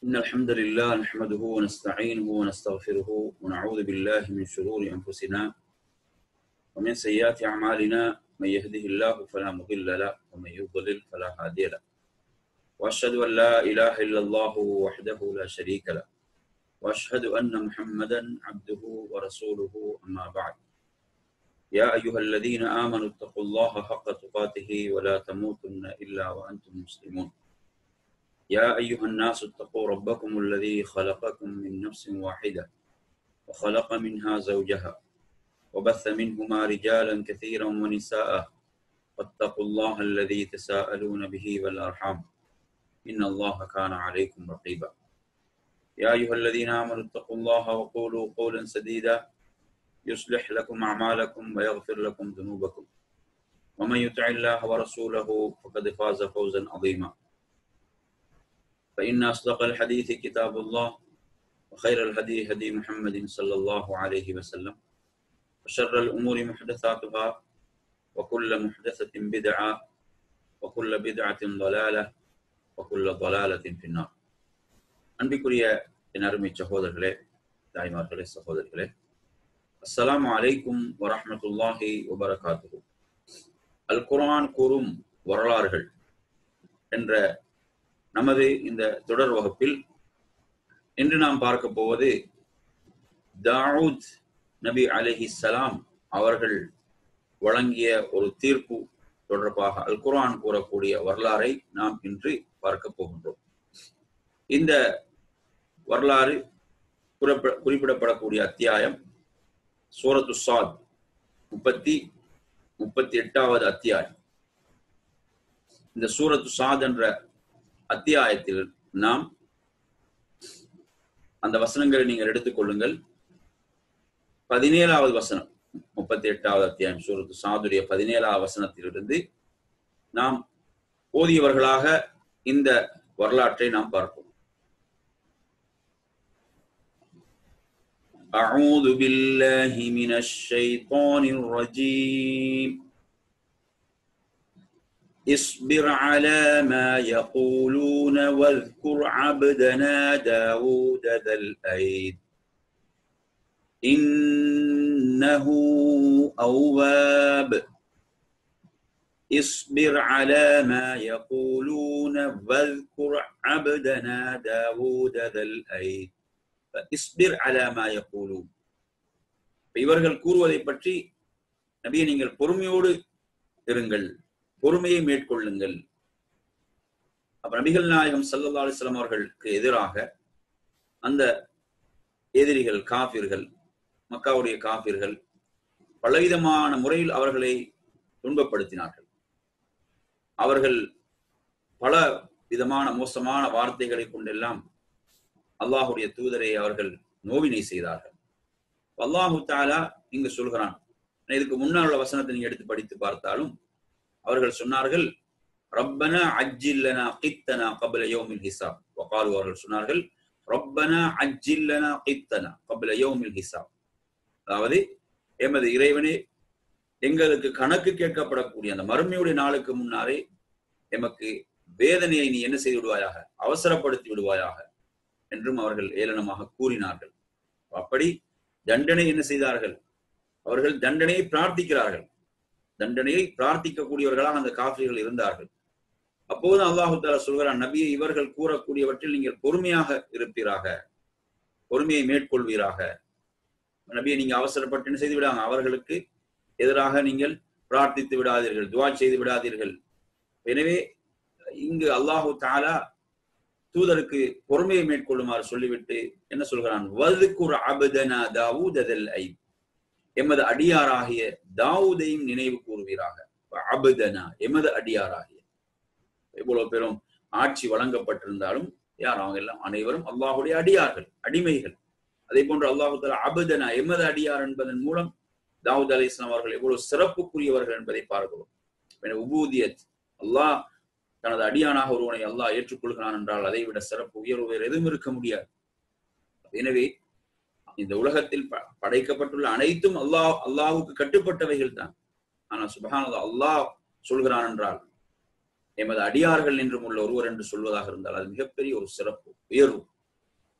إن الحمد لله نحمده ونستعينه ونستغفره ونعوذ بالله من شرور أنفسنا ومن سيئات أعمالنا من يهده الله فلا مضل له ومن يضلل فلا هادي له وأشهد أن لا إله إلا الله وحده لا شريك له وأشهد أن محمدا عبده ورسوله أما بعد يا أيها الذين آمنوا اتقوا الله حق تقاته ولا تموتن إلا وأنتم مسلمون يا أيها الناس اتقوا ربكم الذي خلقكم من نفس واحدة وخلق منها زوجها وبث منهما رجالا كثيرا ونساء واتقوا الله الذي تساءلون به والأرحام إن الله كان عليكم رقيبا يا أيها الذين آمنوا اتقوا الله وقولوا قولا سديدا يصلح لكم أعمالكم ويغفر لكم ذنوبكم ومن يطع الله ورسوله فقد فاز فوزا عظيما فإن أصدق الحديث كتاب الله وخير الهدي هدي محمد صلى الله عليه وسلم وشر الأمور محدثاتها وكل محدثة بدعة وكل بدعة ضلالة وكل ضلالة في النار அன்பிற்குரிய என் அருமை சகோதரர்களே தாய்மார்களே சகோதரர்களே அஸ்ஸலாமு அலைக்கும் வரஹ்மத்துல்லாஹி வபரகாத்துஹு அல் குர்ஆன் கூறும் வரலாறுகள் என்ற நமது இந்த தொடர் வகுப்பில் இன்று நாம் பார்க்க போவது தாவூத் நபி அலஹி சலாம் அவர்கள் வழங்கிய ஒரு தீர்ப்பு தொடர்பாக அல் குர்ஆன் கூறக்கூடிய வரலாறை நாம் இன்று பார்க்க போகின்றோம் இந்த வரலாறு குறிப்பிடப்படக்கூடிய அத்தியாயம் சூரத்து சாத் முப்பத்தி முப்பத்தி எட்டாவது அத்தியாயம் இந்த சூரத்து சாத் என்ற அத்தியாயத்தில் நாம் அந்த வசனங்களை நீங்கள் எடுத்துக்கொள்ளுங்கள் பதினேழாவது வசனம் முப்பத்தி எட்டாவது அத்தியாயம் சூரத்து சாதுடைய பதினேழாவது வசனத்திலிருந்து நாம் ஓதியவர்களாக இந்த வரலாற்றை நாம் பார்ப்போம் أعوذ بالله من الشيطان الرجيم اصبر على ما يقولون واذكر عبدنا داود ذا الأيد إنه أواب اصبر على ما يقولون واذكر عبدنا داود ذا الأيد இஸ்பிர் அலாமா யகூலூன் இவர்கள் கூறுவதை பற்றி நபியை நீங்கள் பொறுமையோடு இருங்கள் பொறுமையை மேற்கொள்ளுங்கள் அப்ப நபிகள் நாயகம் சல்லா அலிஸ்லாம் அவர்களுக்கு எதிராக அந்த எதிரிகள் காபிர்கள் மக்காவுடைய காபிர்கள் பலவிதமான முறையில் அவர்களை துன்பப்படுத்தினார்கள் அவர்கள் பல விதமான மோசமான வார்த்தைகளை கொண்டெல்லாம் அல்லாஹுடைய தூதரை அவர்கள் நோவினை செய்தார்கள் அல்லாஹு தாலா இங்கு சொல்கிறான் இதுக்கு முன்னால் உள்ள வசனத்தை நீங்க எடுத்து படித்து பார்த்தாலும் அவர்கள் சொன்னார்கள் ரப்பனா அஜ்ஜில்லனா கித்தனா கபல யோமில் ஹிசாப் வகாலு அவர்கள் சொன்னார்கள் ரப்பனா அஜ்ஜில்லனா கித்தனா கபல யோமில் ஹிசாப் அதாவது எமது இறைவனே எங்களுக்கு கணக்கு கேட்கப்படக்கூடிய அந்த மறுமையுடைய நாளுக்கு முன்னாரே எமக்கு வேதனையை நீ என்ன செய்து விடுவாயாக அவசரப்படுத்தி விடுவாயாக என்றும் அவர்கள் ஏளனமாக கூறினார்கள் அப்படி தண்டனை என்ன செய்தார்கள் அவர்கள் தண்டனையை பிரார்த்திக்கிறார்கள் தண்டனையை பிரார்த்திக்கக்கூடியவர்களாக அந்த காஃபிர்கள் இருந்தார்கள் அப்போது அல்லாஹு தாலா சொல்கிறான் நபியை இவர்கள் கூறக்கூடியவற்றில் நீங்கள் பொறுமையாக இருப்பீராக பொறுமையை மேற்கொள்வீராக நபியை நீங்க அவசரப்பட்டு என்ன செய்து விடாங்க அவர்களுக்கு எதிராக நீங்கள் பிரார்த்தித்து விடாதீர்கள் துவா செய்து விடாதீர்கள் எனவே இங்கு அல்லாஹு தாலா தூதருக்கு பொறுமையை மேற்கொள்ளுமாறு சொல்லிவிட்டு என்ன சொல்கிறான் வதுக்குர் அபதனா தாவூத் அதில் ஐ எமது அடியாராகிய தாவூதையும் நினைவு கூறுவீராக அபதனா எமது அடியாராகிய இவ்வளவு பெரும் ஆட்சி வழங்கப்பட்டிருந்தாலும் யார் அவங்க எல்லாம் அனைவரும் அல்லாஹுடைய அடியார்கள் அடிமைகள் அதே போன்று அல்லாஹு தாலா அபதனா எமது அடியார் என்பதன் மூலம் தாவூத் அலி இஸ்லாம் அவர்கள் எவ்வளவு சிறப்புக்குரியவர்கள் என்பதை பார்க்கிறோம் உபூதியத் அல்லாஹ் தனது அடியானாக ஒருவனை அல்லாஹ் ஏற்றுக்கொள்கிறான் என்றால் அதை விட சிறப்பு உயர்வு வேறு எதுவும் இருக்க முடியாது எனவே இந்த உலகத்தில் படைக்கப்பட்டுள்ள அனைத்தும் அல்லாஹ் அல்லாஹுக்கு கட்டுப்பட்டவைகள் தான் ஆனா சுபகானது அல்லாஹ் சொல்கிறான் என்றால் எமது அடியார்கள் என்றும் உள்ள ஒருவர் என்று சொல்வதாக இருந்தால் அது மிகப்பெரிய ஒரு சிறப்பு உயர்வு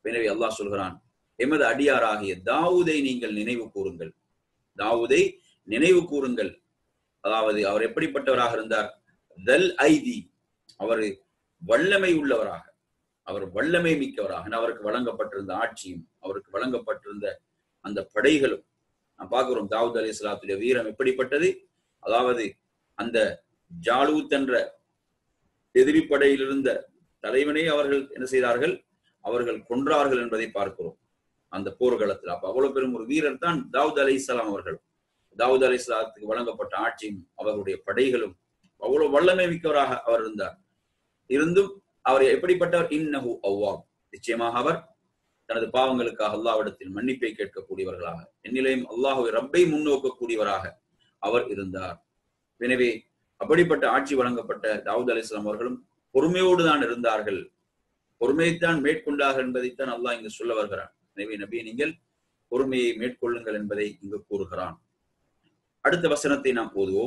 எனவே அல்லாஹ் சொல்கிறான் எமது அடியாராகிய தாவூதை நீங்கள் நினைவு கூறுங்கள் தாவூதை நினைவு கூறுங்கள் அதாவது அவர் எப்படிப்பட்டவராக இருந்தார் தல் ஐதி அவர் வல்லமை உள்ளவராக அவர் வல்லமை மிக்கவராக அவருக்கு வழங்கப்பட்டிருந்த ஆட்சியும் அவருக்கு வழங்கப்பட்டிருந்த அந்த படைகளும் நாம் பார்க்கிறோம் தாவூத் அலி இஸ்லாத்துடைய வீரம் எப்படிப்பட்டது அதாவது அந்த ஜாலூத் என்ற எதிரி படையில் இருந்த தலைவனை அவர்கள் என்ன செய்தார்கள் அவர்கள் கொன்றார்கள் என்பதை பார்க்கிறோம் அந்த போர்க்களத்தில் அப்ப அவ்வளவு பெரும் ஒரு வீரர் தான் தாவூத் அலி இஸ்லாம் அவர்கள் தாவூத் அலி இஸ்லாத்துக்கு வழங்கப்பட்ட ஆட்சியும் அவர்களுடைய படைகளும் அவ்வளவு வல்லமை மிக்கவராக அவர் இருந்தார் இருந்தும் அவர் எப்படிப்பட்டவர் இன்னஹு அவ்வாப் நிச்சயமாக அவர் தனது பாவங்களுக்காக அல்லாவிடத்தில் மன்னிப்பை கேட்கக்கூடியவர்களாக என்னிலையும் அல்லாஹுவை ரப்பை முன்னோக்கக்கூடியவராக அவர் இருந்தார் எனவே அப்படிப்பட்ட ஆட்சி வழங்கப்பட்ட தாவூத் அலி இஸ்லாம் அவர்களும் பொறுமையோடு தான் இருந்தார்கள் பொறுமையைத்தான் மேற்கொண்டார்கள் என்பதைத்தான் அல்லாஹ் இங்கு சொல்ல வருகிறான் எனவே நபி நீங்கள் பொறுமையை மேற்கொள்ளுங்கள் என்பதை இங்கு கூறுகிறான் அடுத்த வசனத்தை நாம் ஓதுவோம்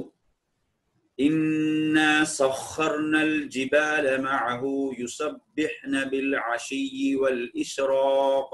إنا سخرنا الجبال معه يسبحن بالعشي والإشراق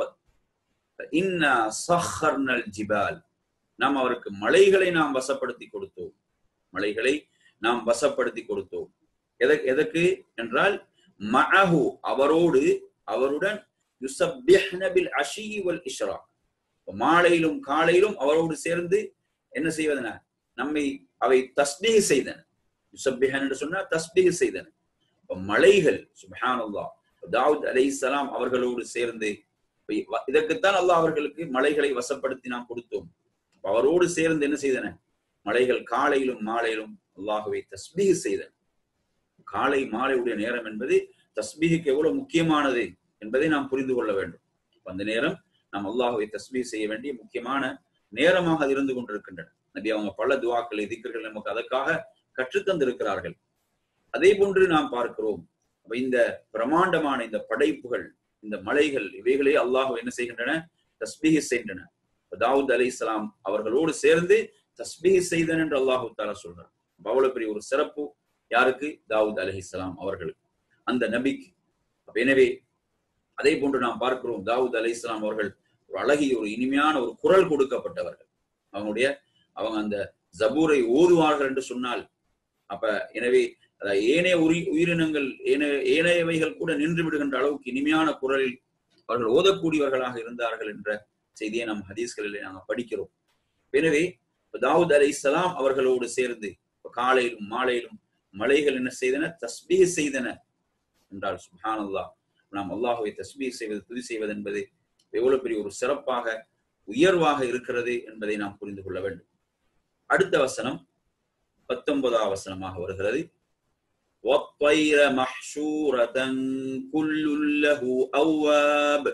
فإنا سخرنا الجبال நாம் அவருக்கு மலைகளை நாம் வசப்படுத்தி கொடுத்தோம் மலைகளை நாம் வசப்படுத்தி கொடுத்தோம் எதற்கு எதற்கு என்றால் மஅஹு அவரோடு அவருடன் யுசப்பிஹ்ன பில் அஷி வல் இஷ்ரா மாலையிலும் காலையிலும் அவரோடு சேர்ந்து என்ன செய்வதன நம்மை அவை தஸ்பீஹ் செய்தன யுசப்பிஹன் என்று சொன்னா தஸ்பீஹ் செய்தன இப்ப மலைகள் சுபஹானல்லாஹ் தாவூத் அலைஹிஸ்ஸலாம் அவர்களோடு சேர்ந்து இதற்குத்தான் அல்லாஹ் அவர்களுக்கு மலைகளை வசப்படுத்தி நாம் கொடுத்தோம் அவரோடு சேர்ந்து என்ன செய்தன மலைகள் காலையிலும் மாலையிலும் அல்லாஹுவை தஸ்பீஹ் செய்தன காலை மாலையுடைய நேரம் என்பது தஸ்பீஹுக்கு எவ்வளவு முக்கியமானது என்பதை நாம் புரிந்து கொள்ள வேண்டும் அந்த நேரம் நாம் அல்லாஹுவை தஸ்பீஹ் செய்ய வேண்டிய முக்கியமான நேரமாக அது இருந்து கொண்டிருக்கின்றன நபி அவங்க பல துவாக்களை திக்கர்கள் நமக்கு அதற்காக கற்றுத்தந்திருக்கிறார்கள் அதே போன்று நாம் பார்க்கிறோம் இந்த பிரமாண்டமான இந்த படைப்புகள் இந்த மலைகள் இவைகளே அல்லாஹ் என்ன செய்கின்றன தஸ்பீஹ் செய்கின்றன தாவூத் அலி இஸ்லாம் அவர்களோடு சேர்ந்து தஸ்பீஹ் செய்தன் என்று அல்லாஹு தாலா சொல்றார் அவ்வளவு பெரிய ஒரு சிறப்பு யாருக்கு தாவூத் அலி இஸ்லாம் அவர்களுக்கு அந்த நபிக்கு எனவே அதே போன்று நாம் பார்க்கிறோம் தாவூத் அலி இஸ்லாம் அவர்கள் ஒரு அழகிய ஒரு இனிமையான ஒரு குரல் கொடுக்கப்பட்டவர்கள் அவங்களுடைய அவங்க அந்த ஜபூரை ஓதுவார்கள் என்று சொன்னால் அப்ப எனவே ஏனைய உரி உயிரினங்கள் ஏனையவைகள் கூட நின்று விடுகின்ற அளவுக்கு இனிமையான குரலில் அவர்கள் ஓதக்கூடியவர்களாக இருந்தார்கள் என்ற செய்தியை நம் ஹதீஸ்களிலே நாங்கள் படிக்கிறோம் எனவே தாவூத் அலி இஸ்லாம் அவர்களோடு சேர்ந்து காலையிலும் மாலையிலும் மலைகள் என்ன செய்தன தஸ்பீ செய்தன என்றால் சுஹானல்லா நாம் அல்லாஹுவை தஸ்பீ செய்வது துதி செய்வது என்பது எவ்வளவு பெரிய ஒரு சிறப்பாக உயர்வாக இருக்கிறது என்பதை நாம் புரிந்து கொள்ள வேண்டும் அடுத்த வசனம் பத்தொன்பதாம் வசனமாக வருகிறது وَالطَّيْرَ مَحْشُورَةً كُلٌّ لَهُ أَوَّابٌ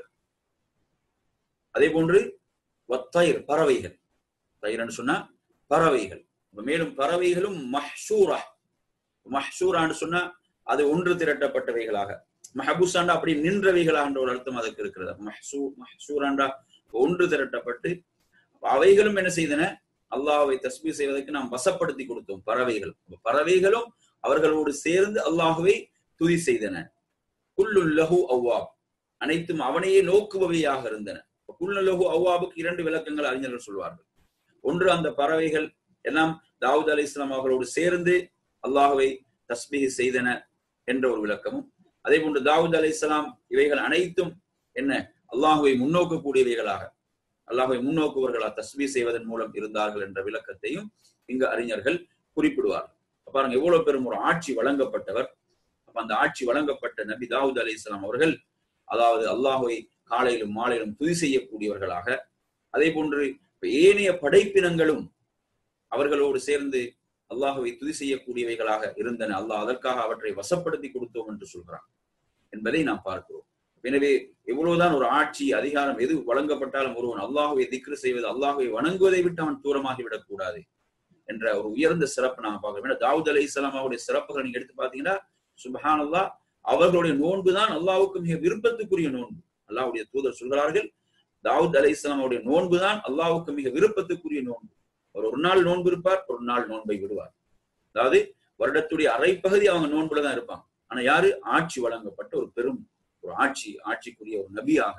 அதே போன்று வத்தயிர் பறவைகள் தயிர்னு சொன்னா பறவைகள் மேலும் பறவைகளும் மஹ்ஷூரா மஹ்ஷூரான்னு சொன்னா அது ஒன்று திரட்டப்பட்டவைகளாக மஹபூசாண்டா அப்படி நின்றவைகளாக ஒரு அர்த்தம் அதுக்கு இருக்கிறது மஹ்சூ மஹ்ஷூராண்டா ஒன்று திரட்டப்பட்டு அவைகளும் என்ன செய்தன அல்லாஹ்வை தஸ்பீ செய்வதற்கு நாம் வசப்படுத்தி கொடுத்தோம் பறவைகள் பறவைகளும் அவர்களோடு சேர்ந்து அல்லாஹுவை துதி செய்தன குல்லுல்லஹு அவ்வாப் அனைத்தும் அவனையே நோக்குபவையாக இருந்தன குல்லுல்லஹு அவ்வாபுக்கு இரண்டு விளக்கங்கள் அறிஞர்கள் சொல்வார்கள் ஒன்று அந்த பறவைகள் எல்லாம் தாவூத் அலி இஸ்லாம் அவர்களோடு சேர்ந்து அல்லாஹுவை தஸ்பீஹ் செய்தன என்ற ஒரு விளக்கமும் அதே போன்று தாவூத் அலி இஸ்லாம் இவைகள் அனைத்தும் என்ன அல்லாஹுவை முன்னோக்கக்கூடியவைகளாக அல்லாஹுவை முன்னோக்குவர்களாக தஸ்பீ செய்வதன் மூலம் இருந்தார்கள் என்ற விளக்கத்தையும் இங்கு அறிஞர்கள் குறிப்பிடுவார்கள் பாருங்க எவ்வளவு பெரும் ஒரு ஆட்சி வழங்கப்பட்டவர் அப்ப அந்த ஆட்சி வழங்கப்பட்ட நபி தாவூத் அலி இஸ்லாம் அவர்கள் அதாவது அல்லாஹுவை காலையிலும் மாலையிலும் துதி செய்யக்கூடியவர்களாக அதே போன்று ஏனைய படைப்பினங்களும் அவர்களோடு சேர்ந்து அல்லாஹுவை துதி செய்யக்கூடியவைகளாக இருந்தன அல்லாஹ் அதற்காக அவற்றை வசப்படுத்தி கொடுத்தோம் என்று சொல்கிறான் என்பதை நாம் பார்க்கிறோம் எனவே எவ்வளவுதான் ஒரு ஆட்சி அதிகாரம் எது வழங்கப்பட்டாலும் ஒருவன் அல்லாஹுவை திக்ரு செய்வது அல்லாஹுவை வணங்குவதை விட்டு அவன் தூரமாகி விடக்கூடாது என்ற ஒரு உயர்ந்த சிறப்பு நாம பார்க்கிறோம் தாவூத் அலி இஸ்லாம் அவருடைய சிறப்புகளை நீங்க எடுத்து பாத்தீங்கன்னா சுபஹான் அல்லா அவர்களுடைய நோன்பு தான் அல்லாவுக்கு மிக விருப்பத்துக்குரிய நோன்பு அல்லாவுடைய தூதர் சொல்கிறார்கள் தாவூத் அலி இஸ்லாம் அவருடைய நோன்பு தான் அல்லாவுக்கு மிக விருப்பத்துக்குரிய நோன்பு அவர் ஒரு நாள் நோன்பு இருப்பார் ஒரு நாள் நோன்பை விடுவார் அதாவது வருடத்துடைய அரைப்பகுதி அவங்க நோன்புல தான் இருப்பாங்க ஆனா யாரு ஆட்சி வழங்கப்பட்ட ஒரு பெரும் ஒரு ஆட்சி ஆட்சிக்குரிய ஒரு நபியாக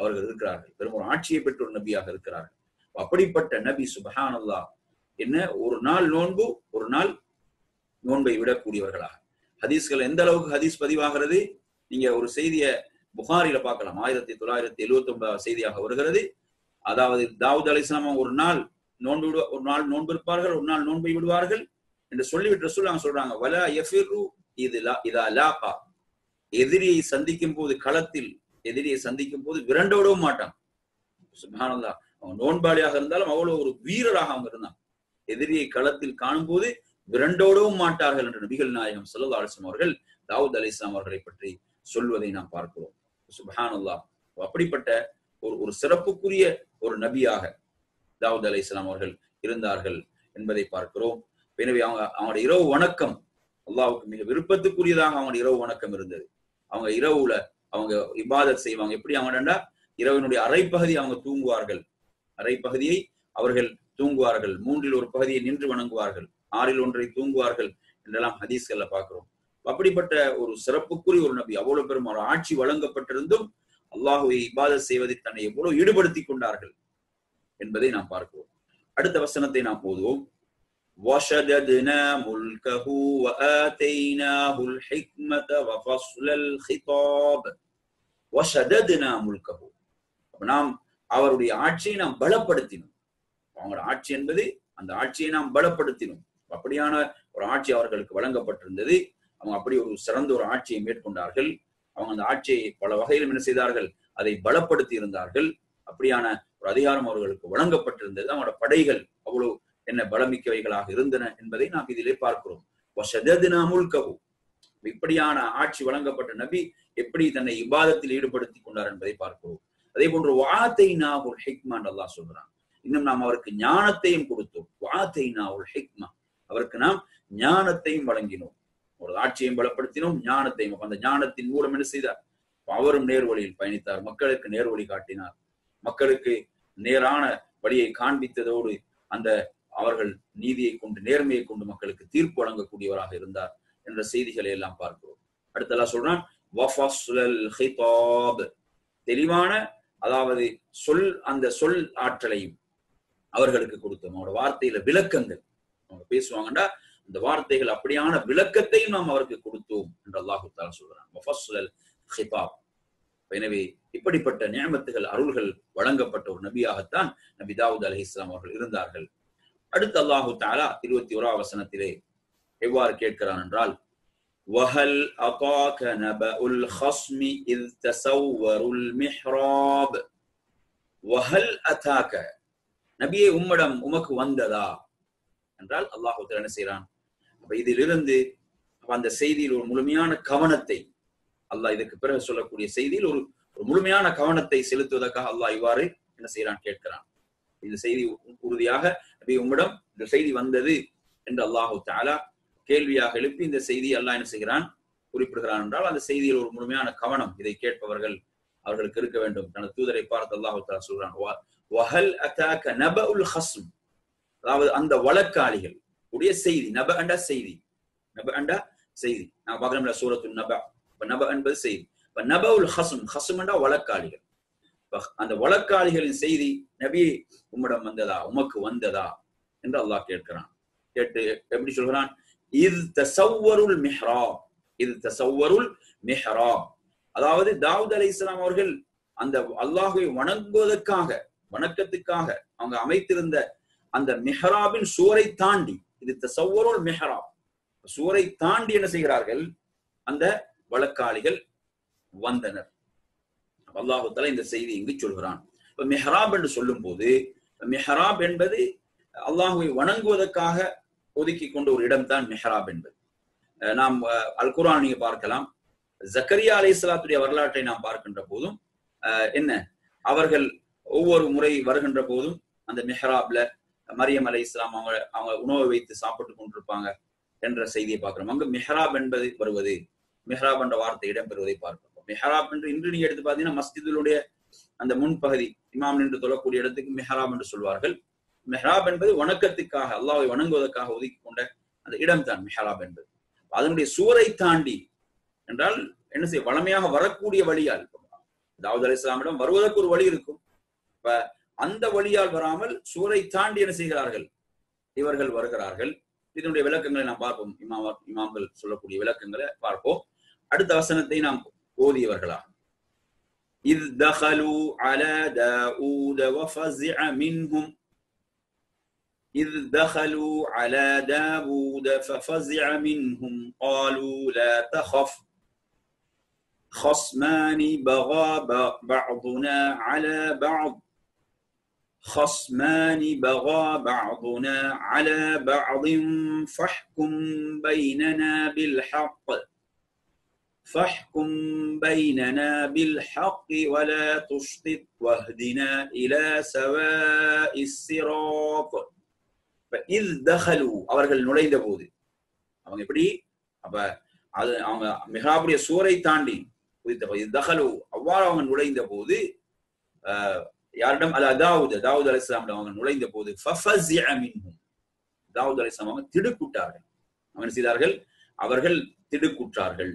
அவர்கள் இருக்கிறார்கள் பெரும் ஒரு ஆட்சியை பெற்ற ஒரு நபியாக இருக்கிறார்கள் அப்படிப்பட்ட நபி சுபஹான் அல்லாஹ் என்ன ஒரு நாள் நோன்பு ஒரு நாள் நோன்பை விடக்கூடியவர்களாக ஹதீஸ்கள் எந்த அளவுக்கு ஹதீஸ் பதிவாகிறது நீங்க ஒரு செய்திய புகாரில பார்க்கலாம் ஆயிரத்தி தொள்ளாயிரத்தி எழுவத்தி ஒன்பதாவது செய்தியாக வருகிறது அதாவது தாவூத் அலிஸ்லாம் ஒரு நாள் நோன்பு விடுவா ஒரு நாள் நோன்பு இருப்பார்கள் ஒரு நாள் நோன்பை விடுவார்கள் என்று சொல்லிவிட்டு ரசூல் சொல்றாங்க வலா எஃபிரு இது இதா லாபா எதிரியை சந்திக்கும் போது களத்தில் எதிரியை சந்திக்கும் போது விரண்டோடவும் மாட்டான் சுபானந்தா அவன் நோன்பாளியாக இருந்தாலும் அவ்வளவு ஒரு வீரராக அவங்க இருந்தான் எதிரியை களத்தில் காணும் போது விரண்டோடவும் மாட்டார்கள் என்று நபிகள் நாயகம் சல்லா அலிஸ்லாம் அவர்கள் தாவூத் அலி இஸ்லாம் அவர்களை பற்றி சொல்வதை நாம் பார்க்கிறோம் சுபஹான் அல்லாஹ் அப்படிப்பட்ட ஒரு ஒரு சிறப்புக்குரிய ஒரு நபியாக தாவூத் அலி இஸ்லாம் அவர்கள் இருந்தார்கள் என்பதை பார்க்கிறோம் எனவே அவங்க அவங்களுடைய இரவு வணக்கம் அல்லாவுக்கு மிக விருப்பத்துக்குரியதாக அவங்களுடைய இரவு வணக்கம் இருந்தது அவங்க இரவுல அவங்க இபாதத் செய்வாங்க எப்படி அவங்கடா இரவினுடைய அரைப்பகுதி அவங்க தூங்குவார்கள் அரைப்பகுதியை அவர்கள் தூங்குவார்கள் மூன்றில் ஒரு பகுதியை நின்று வணங்குவார்கள் ஆறில் ஒன்றை தூங்குவார்கள் என்றெல்லாம் ஹதீஸ்கள்ல பார்க்கிறோம் அப்படிப்பட்ட ஒரு சிறப்புக்குரிய ஒரு நபி அவ்வளவு பெரும் ஒரு ஆட்சி வழங்கப்பட்டிருந்தும் அல்லாஹுவை இபாதத் செய்வதில் தன்னை எவ்வளவு ஈடுபடுத்திக் கொண்டார்கள் என்பதை நாம் பார்க்கிறோம் அடுத்த வசனத்தை நாம் போதுவோம் وشددنا ملكه وآتيناه الحكمة وفصل الخطاب وشددنا ملكه நாம் அவருடைய ஆட்சியை நாம் பலப்படுத்தினோம் அவங்களோட ஆட்சி என்பது அந்த ஆட்சியை நாம் பலப்படுத்தினோம் அப்படியான ஒரு ஆட்சி அவர்களுக்கு வழங்கப்பட்டிருந்தது அவங்க அப்படி ஒரு சிறந்த ஒரு ஆட்சியை மேற்கொண்டார்கள் அவங்க அந்த ஆட்சியை பல வகையிலும் என்ன செய்தார்கள் அதை பலப்படுத்தி இருந்தார்கள் அப்படியான ஒரு அதிகாரம் அவர்களுக்கு வழங்கப்பட்டிருந்தது அவங்களோட படைகள் அவ்வளவு என்ன பலமிக்கவைகளாக இருந்தன என்பதை நாம் இதிலே பார்க்கிறோம் இப்படியான ஆட்சி வழங்கப்பட்ட நபி எப்படி தன்னை இபாதத்தில் ஈடுபடுத்தி கொண்டார் என்பதை பார்க்கிறோம் அதே போன்று வாத்தை நாகுல் ஹிக்மான் அல்லா சொல்றான் இன்னும் நாம் அவருக்கு ஞானத்தையும் கொடுத்தோம் வாத்தை நாகுல் ஹிக்மா அவருக்கு நாம் ஞானத்தையும் வழங்கினோம் ஒரு ஆட்சியையும் பலப்படுத்தினோம் ஞானத்தையும் அந்த ஞானத்தின் மூலம் என்ன செய்தார் அவரும் நேர்வழியில் பயணித்தார் மக்களுக்கு நேர்வழி காட்டினார் மக்களுக்கு நேரான வழியை காண்பித்ததோடு அந்த அவர்கள் நீதியை கொண்டு நேர்மையை கொண்டு மக்களுக்கு தீர்ப்பு வழங்கக்கூடியவராக இருந்தார் என்ற செய்திகளை எல்லாம் பார்க்கிறோம் அடுத்தெல்லாம் சொல்றான் தெளிவான அதாவது சொல் அந்த சொல் ஆற்றலையும் அவர்களுக்கு கொடுத்தோம் அவனோட வார்த்தையில விளக்கங்கள் அவங்க பேசுவாங்கடா அந்த வார்த்தைகள் அப்படியான விளக்கத்தையும் நாம் அவருக்கு கொடுத்தோம் என்று அல்லாஹு தாலா சொல்றான் எனவே இப்படிப்பட்ட நியமத்துகள் அருள்கள் வழங்கப்பட்ட ஒரு நபியாகத்தான் நபி தாவூத் அலி இஸ்லாம் அவர்கள் இருந்தார்கள் அடுத்து அல்லாஹு தாலா இருபத்தி ஓரா வசனத்திலே எவ்வாறு கேட்கிறான் என்றால் وهل أطاك نبأ الخصم إذ تسوروا المحراب وهل أتاك நபியே உம்மிடம் உமக்கு வந்ததா என்றால் அல்லாஹு என்ன செய்யறான் அப்ப இதிலிருந்து அந்த செய்தியில் ஒரு முழுமையான கவனத்தை அல்லாஹ் இதுக்கு பிறகு சொல்லக்கூடிய செய்தியில் ஒரு ஒரு முழுமையான கவனத்தை செலுத்துவதற்காக அல்லாஹ் இவ்வாறு என்ன செய்யறான் கேட்கிறான் இந்த செய்தி உறுதியாக நபி உம்மிடம் இந்த செய்தி வந்தது என்று அல்லாஹு தாலா கேள்வியாக எழுப்பி இந்த செய்தி அல்லாஹ் என்ன செய்கிறான் குறிப்பிடுகிறான் என்றால் அந்த செய்தியில் ஒரு முழுமையான கவனம் இதை கேட்பவர்கள் அவர்களுக்கு இருக்க வேண்டும் தனது தூதரை பார்த்து அல்லாஹு தாலா சொல்றான் வஹல் அதாக்க நப உல் ஹஸ்ம் அதாவது அந்த வழக்காளிகள் உடைய செய்தி நப அண்டா செய்தி நப அண்டா செய்தி நான் பார்க்கணும்ல சூரத்து நப இப்ப நப என்பது செய்தி இப்ப நப உல் ஹஸ்ம் ஹஸ்ம் அண்டா வழக்காளிகள் அந்த வழக்காளிகளின் செய்தி நபி உம்மிடம் வந்ததா உமக்கு வந்ததா என்று அல்லாஹ் கேட்கிறான் கேட்டு எப்படி சொல்கிறான் இது தசவ்வருள் மிஹ்ராப் இது தசவ்வருள் மிஹ்ராப் அதாவது தாவூத் அலி இஸ்லாம் அவர்கள் அந்த அல்லாஹை வணங்குவதற்காக வணக்கத்துக்காக அவங்க அமைத்திருந்த அந்த மிஹராபின் சூரை தாண்டி இது தசவ்வருள் மிஹராப் சூரை தாண்டி என்ன செய்கிறார்கள் அந்த வழக்காளிகள் வந்தனர் அல்லாஹு தலா இந்த செய்தி இங்கு சொல்கிறான் இப்ப மெஹராப் என்று சொல்லும் போது மெஹராப் என்பது அல்லாஹுவை வணங்குவதற்காக ஒதுக்கி கொண்ட ஒரு இடம் தான் மெஹராப் என்பது நாம் அல் குரான் நீங்க பார்க்கலாம் ஜக்கரியா அலை இஸ்லாத்துடைய வரலாற்றை நாம் பார்க்கின்ற போதும் என்ன அவர்கள் ஒவ்வொரு முறை வருகின்ற போதும் அந்த மெஹராப்ல மரியம் அலை இஸ்லாம் அவங்க அவங்க உணவை வைத்து சாப்பிட்டு கொண்டிருப்பாங்க என்ற செய்தியை பார்க்கிறோம் அங்கு மெஹராப் என்பது வருவது மெஹராப் என்ற வார்த்தை இடம்பெறுவதை பார்க்கிறோம் மெஹராப் என்று இன்று நீங்க எடுத்து பார்த்தீங்கன்னா மஸ்ஜிதுடைய அந்த முன்பகுதி இமாம் நின்று தொழக்கூடிய இடத்துக்கு மெஹராப் என்று சொல்வார்கள் மெஹராப் என்பது வணக்கத்துக்காக அல்லாவை வணங்குவதற்காக ஒதுக்கி கொண்ட அந்த இடம் தான் மெஹராப் என்பது அதனுடைய சுவரை தாண்டி என்றால் என்ன செய்ய வளமையாக வரக்கூடிய வழியால் தாவூத் அலி இஸ்லாமிடம் வருவதற்கு ஒரு வழி இருக்கும் இப்ப அந்த வழியால் வராமல் சூரை தாண்டி என்ன செய்கிறார்கள் இவர்கள் வருகிறார்கள் இதனுடைய விளக்கங்களை நாம் பார்ப்போம் இமாம் இமாம்கள் சொல்லக்கூடிய விளக்கங்களை பார்ப்போம் அடுத்த வசனத்தை நாம் ஓதியவர்களா إذ دخلوا على داود وفزع منهم إذ دخلوا على داود ففزع منهم قالوا لا تخف خصمان بغى بعضنا على بعض خصمان بغى بعضنا على بعض فاحكم بيننا بالحق فاحكم بيننا بالحق ولا تشطط واهدنا إلى سواء الصراط فإذ دخلوا அவர்கள் நுழைந்த போது அவங்க எப்படி அப்ப அது அவங்க மிகாபுரிய சூரை தாண்டி குறித்த தகலு அவ்வாறு அவங்க நுழைந்த போது யாரிடம் அல்ல அதாவது தாவூத் அலி இஸ்லாமிடம் அவங்க நுழைந்த போது தாவூத் அலி இஸ்லாம் அவங்க திடுக்குட்டார்கள் அவங்க செய்தார்கள் அவர்கள் திடுக்குற்றார்கள்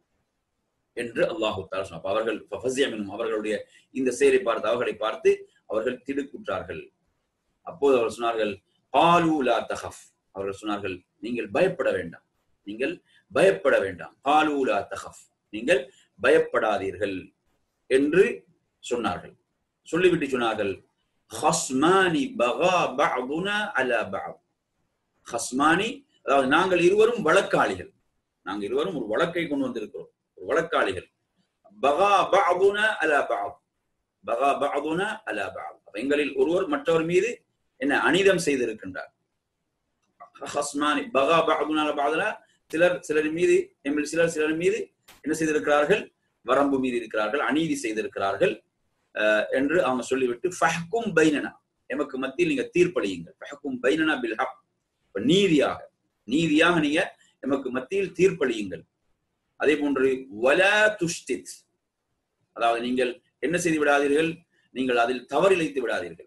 என்று அல்லாஹு தாலா அவர்கள் அவர்களுடைய இந்த செயலை பார்த்து அவர்களை பார்த்து அவர்கள் திடுக்குற்றார்கள் அப்போது அவர்கள் சொன்னார்கள் பாலூலா தஹப் அவர்கள் சொன்னார்கள் நீங்கள் பயப்பட வேண்டாம் நீங்கள் பயப்பட வேண்டாம் பாலூலா தஹப் நீங்கள் பயப்படாதீர்கள் என்று சொன்னார்கள் சொல்லிவிட்டு சொன்னார்கள் ஹஸ்மானி பகா பஅதுனா அலா பஅத் ஹஸ்மானி அதாவது நாங்கள் இருவரும் வழக்காளிகள் நாங்கள் இருவரும் ஒரு வழக்கை கொண்டு வந்திருக்கிறோம் ஒரு வழக்காளிகள் பகா பஅதுனா அலா பஅத் பகா பஅதுனா அலா பஅத் எங்களில் ஒருவர் மற்றவர் மீது என்ன அனிதம் செய்திருக்கின்றார் ஹஸ்மானி பகா பஅதுனா அலா பஅதுனா சிலர் சிலர் மீது எங்கள் சிலர் சிலர் மீது என்ன செய்திருக்கிறார்கள் வரம்பு மீது இருக்கிறார்கள் அநீதி செய்திருக்கிறார்கள் என்று அவங்க சொல்லிவிட்டு ஃபஹ்கும் பைனனா எமக்கு மத்தியில் நீங்க தீர்ப்பளியுங்கள் ஃபஹ்கும் பைனனா பில் ஹக் நீதியாக நீதியாக நீங்க எமக்கு மத்தியில் தீர்ப்பளியுங்கள் அதே போன்று வலா துஷ்டித் அதாவது நீங்கள் என்ன செய்து விடாதீர்கள் நீங்கள் அதில் தவறிழைத்து விடாதீர்கள்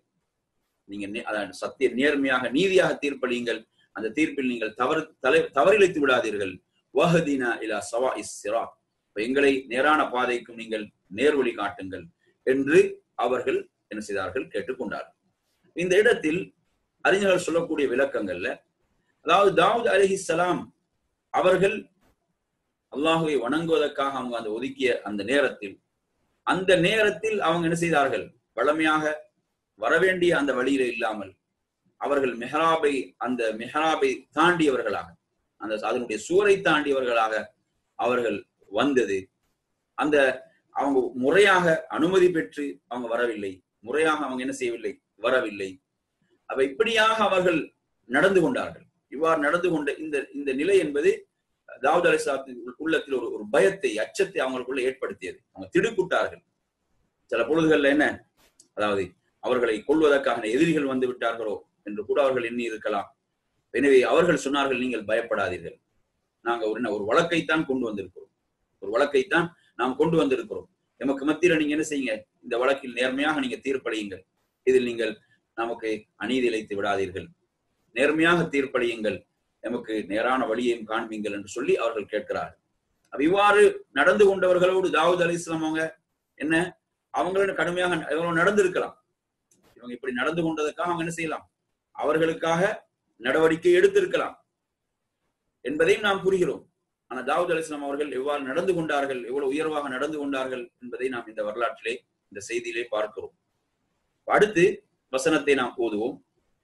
நீங்க சத்திய நேர்மையாக நீதியாக தீர்ப்பளியுங்கள் அந்த தீர்ப்பில் நீங்கள் தவறு தலை தவறிழைத்து விடாதீர்கள் வஹதினா இலா சவா இஸ் சிரா எங்களை நேரான பாதைக்கும் நீங்கள் நேர்வழி காட்டுங்கள் என்று அவர்கள் என்ன செய்தார்கள் கேட்டுக்கொண்டார்கள் இந்த இடத்தில் அறிஞர்கள் சொல்லக்கூடிய விளக்கங்கள்ல அதாவது தாவூத் அலிஹிசலாம் அவர்கள் அல்லாஹுவை வணங்குவதற்காக அவங்க அந்த ஒதுக்கிய அந்த நேரத்தில் அந்த நேரத்தில் அவங்க என்ன செய்தார்கள் வளமையாக வரவேண்டிய அந்த வழியில இல்லாமல் அவர்கள் மெஹராபை அந்த மெஹராபை தாண்டியவர்களாக அந்த அதனுடைய சூரை தாண்டியவர்களாக அவர்கள் வந்தது அந்த அவங்க முறையாக அனுமதி பெற்று அவங்க வரவில்லை முறையாக அவங்க என்ன செய்யவில்லை வரவில்லை அப்ப இப்படியாக அவர்கள் நடந்து கொண்டார்கள் இவ்வாறு நடந்து கொண்ட இந்த இந்த நிலை என்பது தாவூத் அலிஸ்லாத்தின் உள்ளத்தில் ஒரு ஒரு பயத்தை அச்சத்தை அவங்களுக்குள்ள ஏற்படுத்தியது அவங்க திடுக்குட்டார்கள் சில பொழுதுகள்ல என்ன அதாவது அவர்களை கொள்வதற்காக எதிரிகள் வந்து விட்டார்களோ என்று கூட அவர்கள் எண்ணி இருக்கலாம் எனவே அவர்கள் சொன்னார்கள் நீங்கள் பயப்படாதீர்கள் நாங்க ஒரு ஒரு வழக்கைத்தான் கொண்டு வந்திருக்கிறோம் ஒரு வழக்கைத்தான் நாம் கொண்டு வந்திருக்கிறோம் எமக்கு மத்தியில நீங்க என்ன செய்யுங்க இந்த வழக்கில் நேர்மையாக நீங்க தீர்ப்பளியுங்கள் இதில் நீங்கள் நமக்கு அநீதி இழைத்து விடாதீர்கள் நேர்மையாக தீர்ப்பளியுங்கள் எமக்கு நேரான வழியையும் காண்பீங்கள் என்று சொல்லி அவர்கள் கேட்கிறார்கள் அப்ப இவ்வாறு நடந்து கொண்டவர்களோடு தாவூத் அலி இஸ்லாம் அவங்க என்ன அவங்களும் கடுமையாக எவ்வளவு நடந்திருக்கலாம் இவங்க இப்படி நடந்து கொண்டதுக்காக அவங்க என்ன செய்யலாம் அவர்களுக்காக நடவடிக்கை எடுத்திருக்கலாம் என்பதையும் நாம் புரிகிறோம் ஆனா தாவூத் அலிஸ்லாம் அவர்கள் எவ்வாறு நடந்து கொண்டார்கள் எவ்வளவு உயர்வாக நடந்து கொண்டார்கள் என்பதை நாம் இந்த வரலாற்றிலே இந்த செய்தியிலே பார்க்கிறோம் அடுத்து வசனத்தை நாம் ஓதுவோம்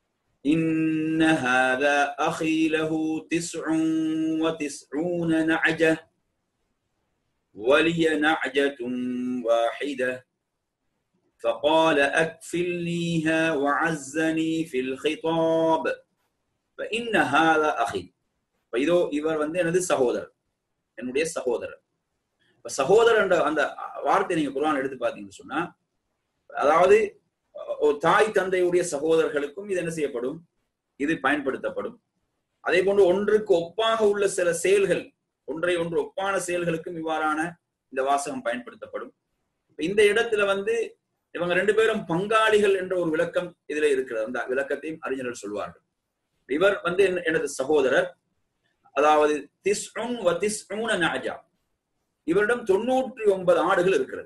إن هذا أخي له تسع وتسعون نعجة ولي نعجة واحدة فقال أكفلنيها وعزني في الخطاب فإن هذا أخي இதோ இவர் வந்து எனது சகோதரர் என்னுடைய சகோதரர் இப்ப சகோதரர் என்ற அந்த வார்த்தை நீங்க குரான் எடுத்து பாத்தீங்கன்னு சொன்னா அதாவது தாய் தந்தையுடைய சகோதரர்களுக்கும் இது என்ன செய்யப்படும் இது பயன்படுத்தப்படும் அதே போன்று ஒன்றுக்கு ஒப்பாக உள்ள சில செயல்கள் ஒன்றை ஒன்று ஒப்பான செயல்களுக்கும் இவ்வாறான இந்த வாசகம் பயன்படுத்தப்படும் இந்த இடத்துல வந்து இவங்க ரெண்டு பேரும் பங்காளிகள் என்ற ஒரு விளக்கம் இதுல இருக்கிறது அந்த விளக்கத்தையும் அறிஞர்கள் சொல்வார்கள் இவர் வந்து எனது சகோதரர் அதாவது திஸ்உன் வ திஸ்ஊன நாஜா இவரிடம் தொண்ணூற்றி ஒன்பது ஆடுகள் இருக்கிறது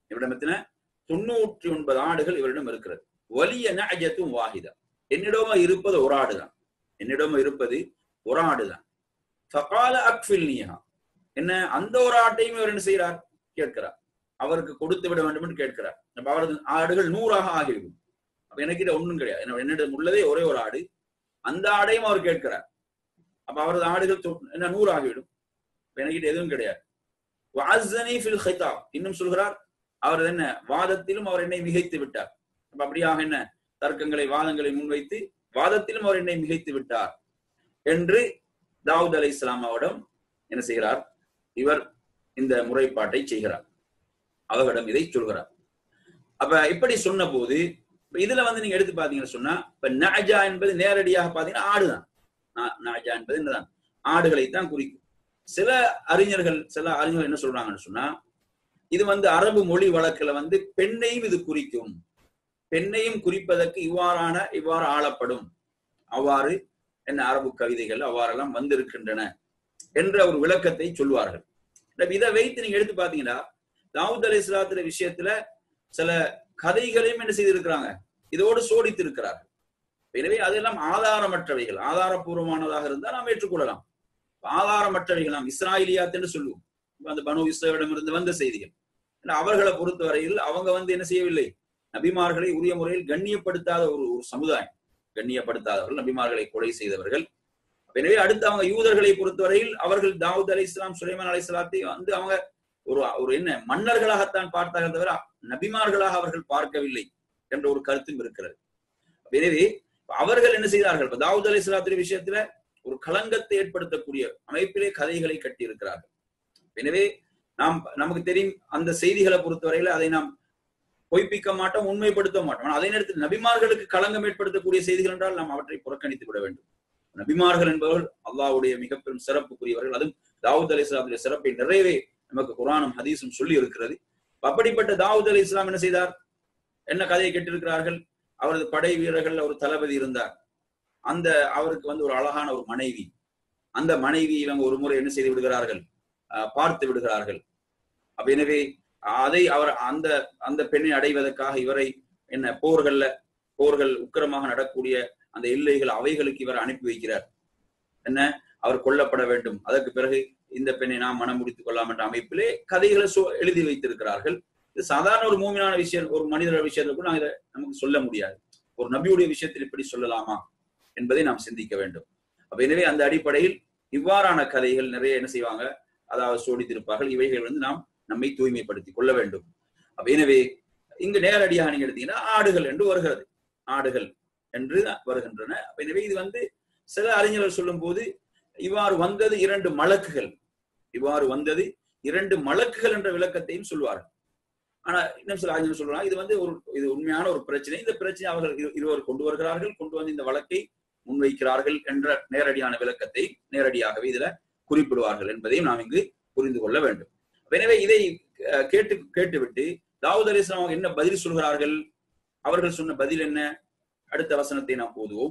இவரிடம் எத்தனை தொண்ணூற்றி ஒன்பது ஆடுகள் இவரிடம் இருக்கிறது வலிய நஜத்தும் வாஹிதா என்னிடமா இருப்பது ஒரு ஆடுதான் என்னிடம் இருப்பது ஒரு ஆடுதான் ஃபகால அக்ஃபில் நீஹா என்ன அந்த ஒரு ஆட்டையும் இவர் என்ன செய்கிறார் கேட்கிறார் அவருக்கு கொடுத்து விட வேண்டும் என்று கேட்கிறார் அப்ப அவரது ஆடுகள் நூறாக ஆகிவிடும் அப்ப எனக்கிட்ட ஒண்ணும் கிடையாது என்ன- என்னிடம் உள்ளதே ஒரே ஒரு ஆடு அந்த ஆடையும் அவர் கேட்கிறார் அப்ப அவரது ஆடுகள் தொ- என்ன நூறு ஆகிவிடும் அப்ப எனக்கிட்ட எதுவும் கிடையாது வஅஸ்ஸனி ஃபில் ஹிதாப் இன்னும் சொல்கிறார் அவர் என்ன வாதத்திலும் அவர் என்னை மிகைத்து விட்டார் அப்ப அப்படியாக என்ன தர்க்கங்களை வாதங்களை முன்வைத்து வாதத்திலும் அவர் என்னை மிகைத்து விட்டார் என்று தாவூத் அலை இஸ்லாமாவிடம் என்ன செய்கிறார் இவர் இந்த முறைப்பாட்டை செய்கிறார் அவர்களிடம் இதை சொல்கிறார் அப்ப இப்படி சொன்ன போது இப்ப இதுல வந்து நீங்க எடுத்து பாத்தீங்கன்னு சொன்னா இப்ப நாஜா என்பது நேரடியாக பாத்தீங்கன்னா ஆடுதான் நா- நாஜா என்பது என்னதான் ஆடுகளைத்தான் குறிக்கும் சில அறிஞர்கள் சில அறிஞர்கள் என்ன சொல்றாங்கன்னு சொன்னா இது வந்து அரபு மொழி வழக்குல வந்து பெண்ணையும் இது குறிக்கும் பெண்ணையும் குறிப்பதற்கு இவ்வாறான இவ்வாறு ஆளப்படும் அவ்வாறு என்ன அரபு கவிதைகள் அவ்வாறெல்லாம் வந்திருக்கின்றன என்ற ஒரு விளக்கத்தை சொல்வார்கள் இப்ப இதை வைத்து நீங்க எடுத்து பாத்தீங்கன்னா தாவூத் அலி இஸ்லாத்துல விஷயத்துல சில கதைகளையும் என்ன செய்திருக்கிறாங்க இதோடு சோடித்து இருக்கிறார்கள் எனவே அதெல்லாம் ஆதாரமற்றவைகள் ஆதாரபூர்வமானதாக இருந்தால் நாம் ஏற்றுக்கொள்ளலாம் ஆதாரமற்றவைகள் நாம் இஸ்ராயிலியாத் என்று சொல்லுவோம் இப்ப அந்த பனு இஸ்ரேலிடம் இருந்து வந்த செய்திகள் ஏன்னா அவர்களை பொறுத்தவரையில் அவங்க வந்து என்ன செய்யவில்லை நபிமார்களை உரிய முறையில் கண்ணியப்படுத்தாத ஒரு ஒரு சமுதாயம் கண்ணியப்படுத்தாதவர்கள் நபிமார்களை கொலை செய்தவர்கள் எனவே அடுத்து அவங்க யூதர்களை பொறுத்தவரையில் அவர்கள் தாவூத் அலை இஸ்லாம் சுலைமான் அலை இஸ்லாத்தை வந்து அவங்க ஒரு ஒரு என்ன மன்னர்களாகத்தான் பார்த்தார்கள் தவிர நபிமார்களாக அவர்கள் பார்க்கவில்லை என்ற ஒரு கருத்தும் இருக்கிறது எனவே அவர்கள் என்ன செய்தார்கள் இப்ப தாவூத் அலை இஸ்லாத்துடைய விஷயத்துல ஒரு களங்கத்தை ஏற்படுத்தக்கூடிய அமைப்பிலே கதைகளை கட்டியிருக்கிறார்கள் எனவே நாம் நமக்கு தெரியும் அந்த செய்திகளை பொறுத்தவரையில அதை நாம் பொய்ப்பிக்க மாட்டோம் உண்மைப்படுத்த மாட்டோம் ஆனால் அதே நேரத்தில் நபிமார்களுக்கு களங்கம் ஏற்படுத்தக்கூடிய செய்திகள் என்றால் நாம் அவற்றை புறக்கணித்து விட வேண்டும் நபிமார்கள் என்பவர்கள் அல்லாஹ்வுடைய மிக பெரும் சிறப்புக்குரியவர்கள் அதுவும் தாவூத் அலி இஸ்லாமுடைய சிறப்பை நிறைவே நமக்கு குரானும் ஹதீஸும் சொல்லி இருக்கிறது அப்படிப்பட்ட தாவூத் அலி இஸ்லாம் என்ன செய்தார் என்ன கதையை கேட்டிருக்கிறார்கள் அவரது படை வீரர்கள் ஒரு தளபதி இருந்தார் அந்த அவருக்கு வந்து ஒரு அழகான ஒரு மனைவி அந்த மனைவி இவங்க ஒரு முறை என்ன செய்து விடுகிறார்கள் அஹ் பார்த்து விடுகிறார்கள் அப்ப எனவே அதை அவர் அந்த அந்த பெண்ணை அடைவதற்காக இவரை என்ன போர்கள்ல போர்கள் உக்கிரமாக நடக்கூடிய அந்த எல்லைகள் அவைகளுக்கு இவர் அனுப்பி வைக்கிறார் என்ன அவர் கொல்லப்பட வேண்டும் அதற்கு பிறகு இந்த பெண்ணை நாம் மனம் முடித்துக் கொள்ளலாம் என்ற அமைப்பிலே கதைகளை சொ- எழுதி வைத்திருக்கிறார்கள் இது சாதாரண ஒரு மூமியான விஷயம் ஒரு மனிதர் விஷயத்துல கூட நாங்க இதை நமக்கு சொல்ல முடியாது ஒரு நபியுடைய விஷயத்தில் இப்படி சொல்லலாமா என்பதை நாம் சிந்திக்க வேண்டும் அப்ப எனவே அந்த அடிப்படையில் இவ்வாறான கதைகள் நிறைய என்ன செய்வாங்க அதாவது சோடித்திருப்பார்கள் இவைகள் வந்து நாம் நம்மை தூய்மைப்படுத்திக் கொள்ள வேண்டும் அப்ப எனவே இங்கு நேரடியாக நீங்க எடுத்தீங்கன்னா ஆடுகள் என்று வருகிறது ஆடுகள் என்று வருகின்றன அப்ப எனவே இது வந்து சில அறிஞர்கள் சொல்லும் போது இவ்வாறு வந்தது இரண்டு மலக்குகள் இவ்வாறு வந்தது இரண்டு மலக்குகள் என்ற விளக்கத்தையும் சொல்வார்கள் ஆனா இன்னும் சில அறிஞர்கள் சொல்றாங்க இது வந்து ஒரு இது உண்மையான ஒரு பிரச்சனை இந்த பிரச்சனை அவர்கள் இரு- இருவர் கொண்டு வருகிறார்கள் கொண்டு வந்து இந்த வழக்கை முன்வைக்கிறார்கள் என்ற நேரடியான விளக்கத்தை நேரடியாகவே இதுல குறிப்பிடுவார்கள் என்பதையும் நாம் இங்கு புரிந்து கொள்ள வேண்டும் எனவே இதை அஹ், கேட்டு கேட்டுவிட்டு தாவூத் அலி இஸ்லாம் என்ன பதில் சொல்கிறார்கள் அவர்கள் சொன்ன பதில் என்ன அடுத்த வசனத்தை நாம் ஓதுவோம்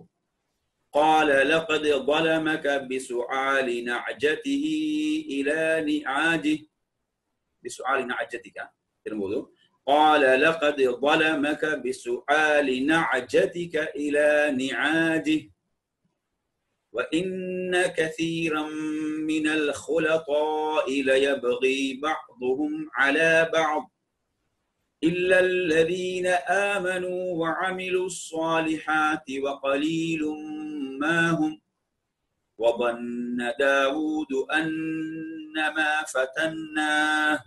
قال لقد ظلمك بسؤال نعجته إلى نعاجه بسؤال نعجتك திரும்போது قال لقد ظلمك بسؤال نعجتك إلى نعاجه وإن كثيرا من الخلطاء ليبغي بعضهم على بعض إلا الذين آمنوا وعملوا الصالحات وقليل ما هم وظن داود أنما فتناه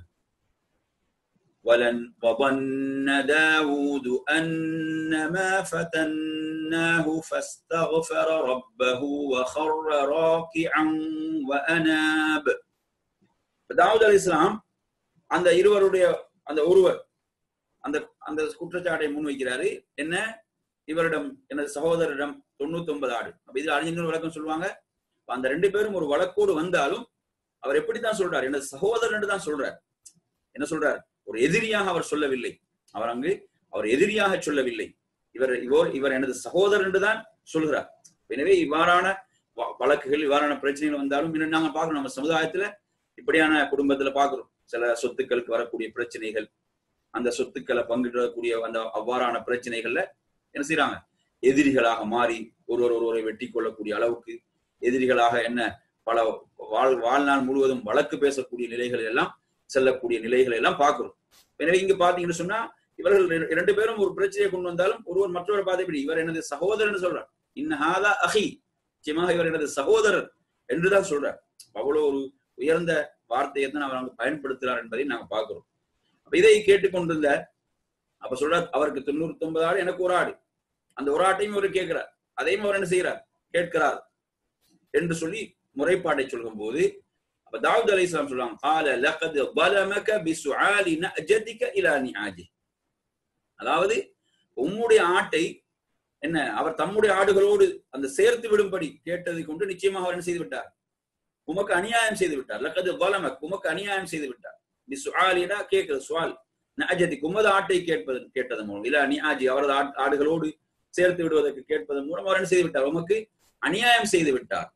ولن وظن داود أنما فتناه فاستغفر ربه وخر راكعا وأناب தாவூத் அலி இஸ்லாம் அந்த இருவருடைய அந்த ஒருவர் அந்த அந்த குற்றச்சாட்டை முன்வைக்கிறாரு என்ன இவரிடம் எனது சகோதரரிடம் தொண்ணூத்தி ஒன்பது ஆடு அப்ப இது அறிஞர்கள் விளக்கம் சொல்லுவாங்க அப்ப அந்த ரெண்டு பேரும் ஒரு வழக்கோடு வந்தாலும் அவர் எப்படித்தான் சொல்றார் எனது சகோதரன் தான் சொல்றார் என்ன சொல்றார் ஒரு எதிரியாக அவர் சொல்லவில்லை அவர் அங்கு அவர் எதிரியாக சொல்லவில்லை இவர் இவர் இவர் எனது சகோதரர் என்று தான் சொல்கிறார் எனவே இவ்வாறான வ- வழக்குகள் இவ்வாறான பிரச்சனைகள் வந்தாலும் இன்னும் நாங்க பார்க்கணும் நம்ம சமுதாயத்துல இப்படியான குடும்பத்துல பார்க்கிறோம் சில சொத்துக்களுக்கு வரக்கூடிய பிரச்சனைகள் அந்த சொத்துக்களை பங்கிடக்கூடிய அந்த அவ்வாறான பிரச்சனைகள்ல என்ன செய்யறாங்க எதிரிகளாக மாறி ஒருவர் ஒருவரை வெட்டி கொள்ளக்கூடிய அளவுக்கு எதிரிகளாக என்ன பல வாழ் வாழ்நாள் முழுவதும் வழக்கு பேசக்கூடிய நிலைகள் எல்லாம் செல்லக்கூடிய நிலைகளை எல்லாம் பார்க்கிறோம் எனவே இங்க பாத்தீங்கன்னு சொன்னா இவர்கள் இர- இரண்டு பேரும் ஒரு பிரச்சனையை கொண்டு வந்தாலும் ஒருவர் மற்றவரை பார்த்து இப்படி இவர் எனது சகோதரன் சொல்றார் இன்னஹாதா அஹி நிச்சயமாக இவர் எனது சகோதரர் என்றுதான் சொல்றார் அவ்வளவு ஒரு உயர்ந்த வார்த்தையை தான் அவர் அங்கு பயன்படுத்துகிறார் என்பதை நாங்க பார்க்கிறோம் அப்ப இதை கேட்டுக்கொண்டிருந்த அப்ப சொல்றார் அவருக்கு தொண்ணூத்தி ஒன்பது ஆடு எனக்கு ஒரு ஆடு அந்த ஒரு ஆட்டையும் இவர் கேட்கிறார் அதையும் அவர் என்ன செய்யறார் கேட்கிறார் என்று சொல்லி முறைப்பாட்டை சொல்லும் போது அப்ப தாவூத் அலை இஸ்லாம் சொல்றாங்க قال لقد ظلمك بسعال نأجتك الى نعاجه அதாவது உம்முடைய ஆட்டை என்ன அவர் தம்முடைய ஆடுகளோடு அந்த சேர்த்து விடும்படி கேட்டதை கொண்டு நிச்சயமாக அவர் என்ன செய்து விட்டார் உமக்கு அநியாயம் செய்து விட்டார் லக்கது வலமக் உமக்கு அநியாயம் செய்து விட்டார் பிசுஆலினா கேட்கிறது சுவால் நஜதி உமது ஆட்டை கேட்பது கேட்டதன் மூலம் இல்ல நியாஜி அவரது ஆட்- ஆடுகளோடு சேர்த்து விடுவதற்கு கேட்பதன் மூலம் அவர் என்ன செய்து விட்டார் உமக்கு அநியாயம் செய்து விட்டார்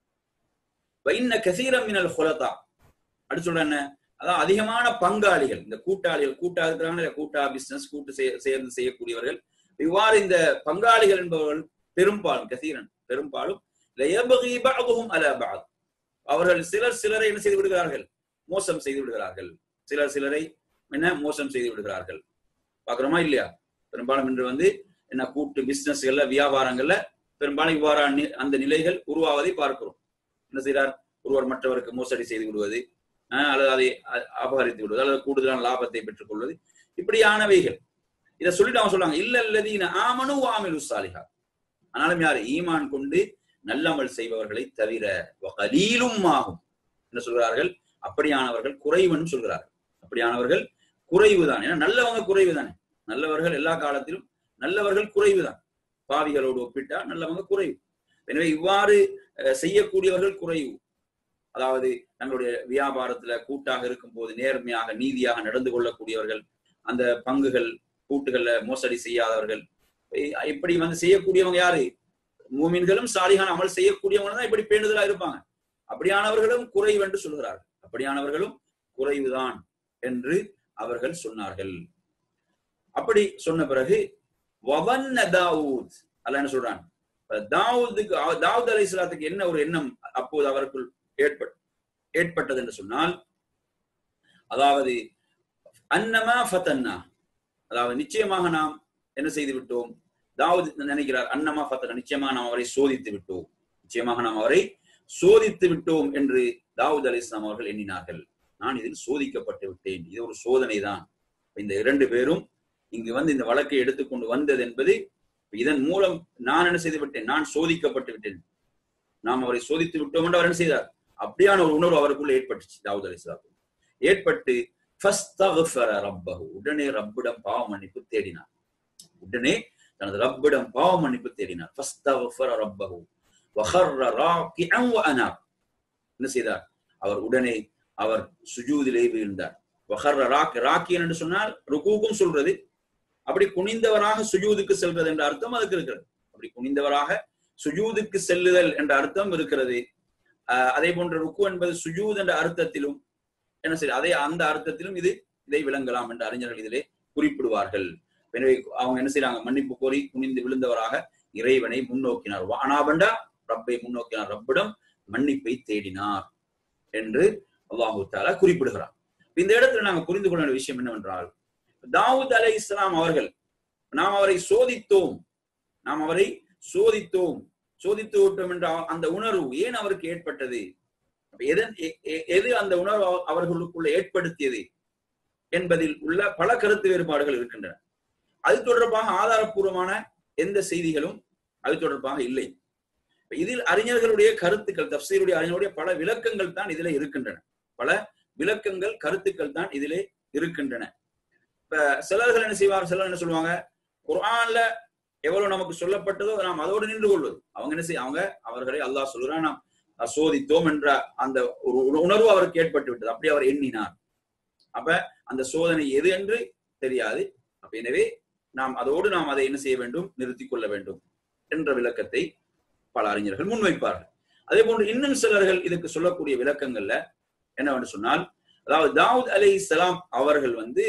வைன்ன கசீரம் மினல் ஹுலதா அப்படி சொல்ற என்ன அதான் அதிகமான பங்காளிகள் இந்த கூட்டாளிகள் கூட்டா இருக்கிறாங்க இல்ல கூட்டா பிசினஸ் கூட்டு செய்ய- சேர்ந்து செய்யக்கூடியவர்கள் இவ்வாறு இந்த பங்காளிகள் என்பவர்கள் பெரும்பாலும் கசீரன் பெரும்பாலும் லயபகி பஅதுஹும் அலா பஅத். அவர்கள் சிலர் சிலரை என்ன செய்து விடுகிறார்கள் மோசம் செய்து விடுகிறார்கள் சிலர் சிலரை என்ன மோசம் செய்து விடுகிறார்கள் பாக்குறோமா இல்லையா பெரும்பாலும் இன்று வந்து என்ன கூட்டு பிசினஸ்கள்ல வியாபாரங்கள்ல பெரும்பாலும் இவ்வாறான நி- அந்த நிலைகள் உருவாவதை பார்க்கிறோம் என்ன செய்கிறார் ஒருவர் மற்றவருக்கு மோசடி செய்து விடுவது ஆஹ் அல்லது அதை அ- அபகரித்து விடுவது அல்லது கூடுதலான லாபத்தை பெற்றுக் கொள்வது இப்படியானவைகள் இதை சொல்லிட்டு அவங்க சொல்றாங்க இல்ல அல்லதீன ஆமனு ஆமிலு சாலிஹா ஆனாலும் யாரு ஈமான் கொண்டு நல்லமல் செய்பவர்களை தவிர கலீலும் ஆகும் என்ன சொல்கிறார்கள் அப்படியானவர்கள் குறைவுன்னு சொல்கிறார்கள் அப்படியானவர்கள் குறைவுதான் ஏன்னா நல்லவங்க குறைவுதானே நல்லவர்கள் எல்லா காலத்திலும் நல்லவர்கள் குறைவுதான் பாவிகளோடு ஒப்பிட்டா நல்லவங்க குறைவு எனவே இவ்வாறு அஹ், செய்யக்கூடியவர்கள் குறைவு அதாவது தங்களுடைய வியாபாரத்துல கூட்டாக இருக்கும் போது நேர்மையாக நீதியாக நடந்து கொள்ளக்கூடியவர்கள் அந்த பங்குகள் கூட்டுகள்ல மோசடி செய்யாதவர்கள் இ- இப்படி வந்து செய்யக்கூடியவங்க யாரு மூமின்களும் சாலிகான அமல் செய்யக்கூடியவங்க தான் இப்படி பேணுதலா இருப்பாங்க அப்படியானவர்களும் குறைவு என்று சொல்கிறார்கள் அப்படியானவர்களும் குறைவுதான் என்று அவர்கள் சொன்னார்கள் அப்படி சொன்ன பிறகு வவன்ன தாவூத் அல்ல என்ன சொல்றான் இப்ப தாவூதுக்கு அவ- தாவூத் அலை என்ன ஒரு எண்ணம் அப்போது அவருக்குள் ஏற்பட் ஏற்பட்டது என்று சொன்னால் அதாவது அன்னமா ஃபதன்னா அதாவது நிச்சயமாக நாம் என்ன செய்து விட்டோம் தாவூத் நினைக்கிறார் அன்னமா ஃபத்தனா நிச்சயமாக நாம் அவரை சோதித்து விட்டோம் நிச்சயமாக நாம் அவரை சோதித்து விட்டோம் என்று தாவூத் அலி இஸ்லாம் அவர்கள் எண்ணினார்கள் நான் இதில் சோதிக்கப்பட்டு விட்டேன் இது ஒரு சோதனை தான் இந்த இரண்டு பேரும் இங்கு வந்து இந்த வழக்கை எடுத்துக்கொண்டு வந்தது என்பது இதன் மூலம் நான் என்ன செய்து விட்டேன் நான் சோதிக்கப்பட்டு விட்டேன் நாம் அவரை சோதித்து விட்டோம் என்று அவர் என்ன செய்தார் அப்படியான ஒரு உணர்வு அவருக்குள்ள ஏற்பட்டுச்சு தாவூத் அலி இஸ்லாம் ஏற்பட்டு ஃபஸ்தக்ஃபர ரப்பஹு உடனே ரப்பிடம் பாவ மன்னிப்பு தேடினார் உடனே தனது ரப்பிடம் பாவ மன்னிப்பு தேடினார் ஃபஸ்தக்ஃபர ரப்பஹு வஹர்ர ராக்கிஅன் வஅனாப் என்ன செய்தார் அவர் உடனே அவர் சுஜூதிலே வீழ்ந்தார் வஹர்ர ராக் ராக்கியன் என்று சொன்னால் ருகூக்கும் சொல்றது அப்படி குனிந்தவராக சுஜூதுக்கு செல்வது என்ற அர்த்தம் அதுக்கு இருக்கிறது அப்படி குனிந்தவராக சுஜூதுக்கு செல்லுதல் என்ற அர்த்தம் இருக்கிறது ஆஹ் அதே போன்ற ருக்கு என்பது சுஜூத் என்ற அர்த்தத்திலும் என்ன செய்ய அதே அந்த அர்த்தத்திலும் இது இதை விளங்கலாம் என்று அறிஞர்கள் இதிலே குறிப்பிடுவார்கள் எனவே அவங்க என்ன செய்யறாங்க மன்னிப்பு கோரி குனிந்து விழுந்தவராக இறைவனை முன்னோக்கினார் வானாபண்டா ரப்பை முன்னோக்கினார் ரப்பிடம் மன்னிப்பை தேடினார் என்று அல்லாஹு தாலா குறிப்பிடுகிறார் இந்த இடத்துல நாங்க புரிந்து கொள்ள வேண்டிய விஷயம் என்னவென்றால் தாவூத் அலை இஸ்லாம் அவர்கள் நாம் அவரை சோதித்தோம் நாம் அவரை சோதித்தோம் சோதித்து விட்டோம் என்ற அந்த உணர்வு ஏன் அவருக்கு ஏற்பட்டது அப்ப எதன் எ- எ- எது அந்த உணர்வு அவ- அவர்களுக்குள்ள ஏற்படுத்தியது என்பதில் உள்ள பல கருத்து வேறுபாடுகள் இருக்கின்றன அது தொடர்பாக ஆதாரப்பூர்வமான எந்த செய்திகளும் அது தொடர்பாக இல்லை இப்ப இதில் அறிஞர்களுடைய கருத்துக்கள் தப்சீருடைய அறிஞருடைய பல விளக்கங்கள் தான் இதிலே இருக்கின்றன பல விளக்கங்கள் கருத்துக்கள் தான் இதிலே இருக்கின்றன இப்ப சிலர்கள் என்ன செய்வாங்க சிலர் என்ன சொல்லுவாங்க குர்ஆன்ல எவ்வளவு நமக்கு சொல்லப்பட்டதோ நாம் அதோடு நின்று கொள்வது அவங்க என்ன செய்ய அவங்க அவர்களை அல்லாஹ் சொல்கிறான் நாம் சோதித்தோம் என்ற அந்த ஒரு உண- உணர்வு அவருக்கு ஏற்பட்டு விட்டது அப்படி அவர் எண்ணினார் அப்ப அந்த சோதனை எது என்று தெரியாது அப்ப எனவே நாம் அதோடு நாம் அதை என்ன செய்ய வேண்டும் நிறுத்திக் கொள்ள வேண்டும் என்ற விளக்கத்தை பல அறிஞர்கள் முன்வைப்பார்கள் அதே போன்று இன்னும் சிலர்கள் இதுக்கு சொல்லக்கூடிய விளக்கங்கள்ல என்னவென்று சொன்னால் அதாவது தாவூத் அலை அவர்கள் வந்து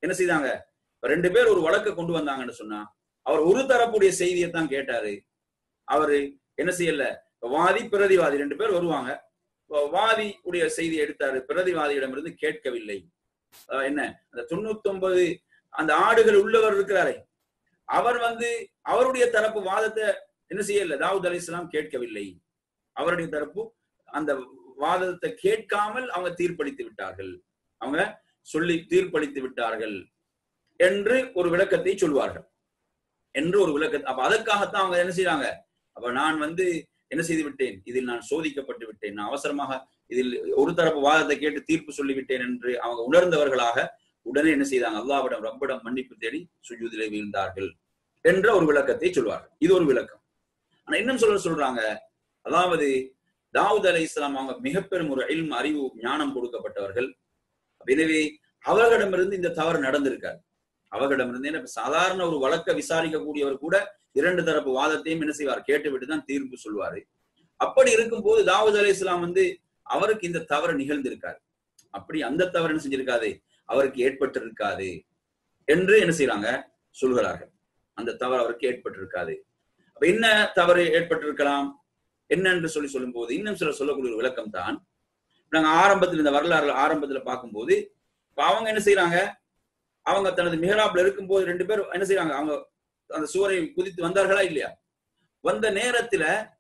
என்ன செய்தாங்க இப்ப ரெண்டு பேர் ஒரு வழக்க கொண்டு வந்தாங்கன்னு சொன்னா அவர் ஒரு தரப்புடைய செய்தியை தான் கேட்டாரு அவரு என்ன செய்யல வாதி பிரதிவாதி ரெண்டு பேர் வருவாங்க வாதி உடைய செய்தி எடுத்தாரு பிரதிவாதியிடமிருந்து கேட்கவில்லை என்ன அந்த தொண்ணூத்தி ஒன்பது அந்த ஆடுகள் உள்ளவர் இருக்கிறாரே அவர் வந்து அவருடைய தரப்பு வாதத்தை என்ன செய்யல தாவூத் அலி இஸ்லாம் கேட்கவில்லை அவருடைய தரப்பு அந்த வாதத்தை கேட்காமல் அவங்க தீர்ப்பளித்து விட்டார்கள் அவங்க சொல்லி தீர்ப்பளித்து விட்டார்கள் என்று ஒரு விளக்கத்தை சொல்வார்கள் என்று ஒரு விளக்கத்தை அப்ப அதற்காகத்தான் அவங்க என்ன செய்யறாங்க அப்ப நான் வந்து என்ன செய்து விட்டேன் இதில் நான் சோதிக்கப்பட்டு விட்டேன் நான் அவசரமாக இதில் ஒரு தரப்பு வாதத்தை கேட்டு தீர்ப்பு சொல்லிவிட்டேன் என்று அவங்க உணர்ந்தவர்களாக உடனே என்ன செய்தாங்க அல்லாவிடம் ரப்பிடம் மன்னிப்பு தேடி சுஜூதிலே வீழ்ந்தார்கள் என்ற ஒரு விளக்கத்தை சொல்வார்கள் இது ஒரு விளக்கம் ஆனா இன்னும் சொல்ல சொல்றாங்க அதாவது தாவூத் அலி இஸ்லாம் அவங்க மிக பெரும் ஒரு இல்ம் அறிவு ஞானம் கொடுக்கப்பட்டவர்கள் எனவே அவர்களிடமிருந்து இந்த தவறு நடந்திருக்காரு அவர்களிடமிருந்து என்ன சாதாரண ஒரு வழக்க விசாரிக்கக்கூடியவர் கூட இரண்டு தரப்பு வாதத்தையும் என்ன செய்வார் கேட்டுவிட்டு தான் தீர்ப்பு சொல்வாரு அப்படி இருக்கும்போது தாவூத் அலி இஸ்லாம் வந்து அவருக்கு இந்த தவறு நிகழ்ந்திருக்காரு அப்படி அந்த தவறு என்ன செஞ்சிருக்காது அவருக்கு ஏற்பட்டிருக்காது என்று என்ன செய்யறாங்க சொல்கிறார்கள் அந்த தவறு அவருக்கு ஏற்பட்டிருக்காது அப்ப என்ன தவறு ஏற்பட்டிருக்கலாம் என்ன என்று சொல்லி சொல்லும் போது இன்னும் சில சொல்லக்கூடிய ஒரு விளக்கம் தான் நாங்க ஆரம்பத்தில் இந்த வரலாறு ஆரம்பத்துல பார்க்கும்போது இப்ப அவங்க என்ன செய்யறாங்க அவங்க தனது மிகராப்ல இருக்கும்போது ரெண்டு பேர் என்ன செய்யறாங்க அவங்க அந்த சுவரை குதித்து வந்தார்களா இல்லையா வந்த நேரத்துல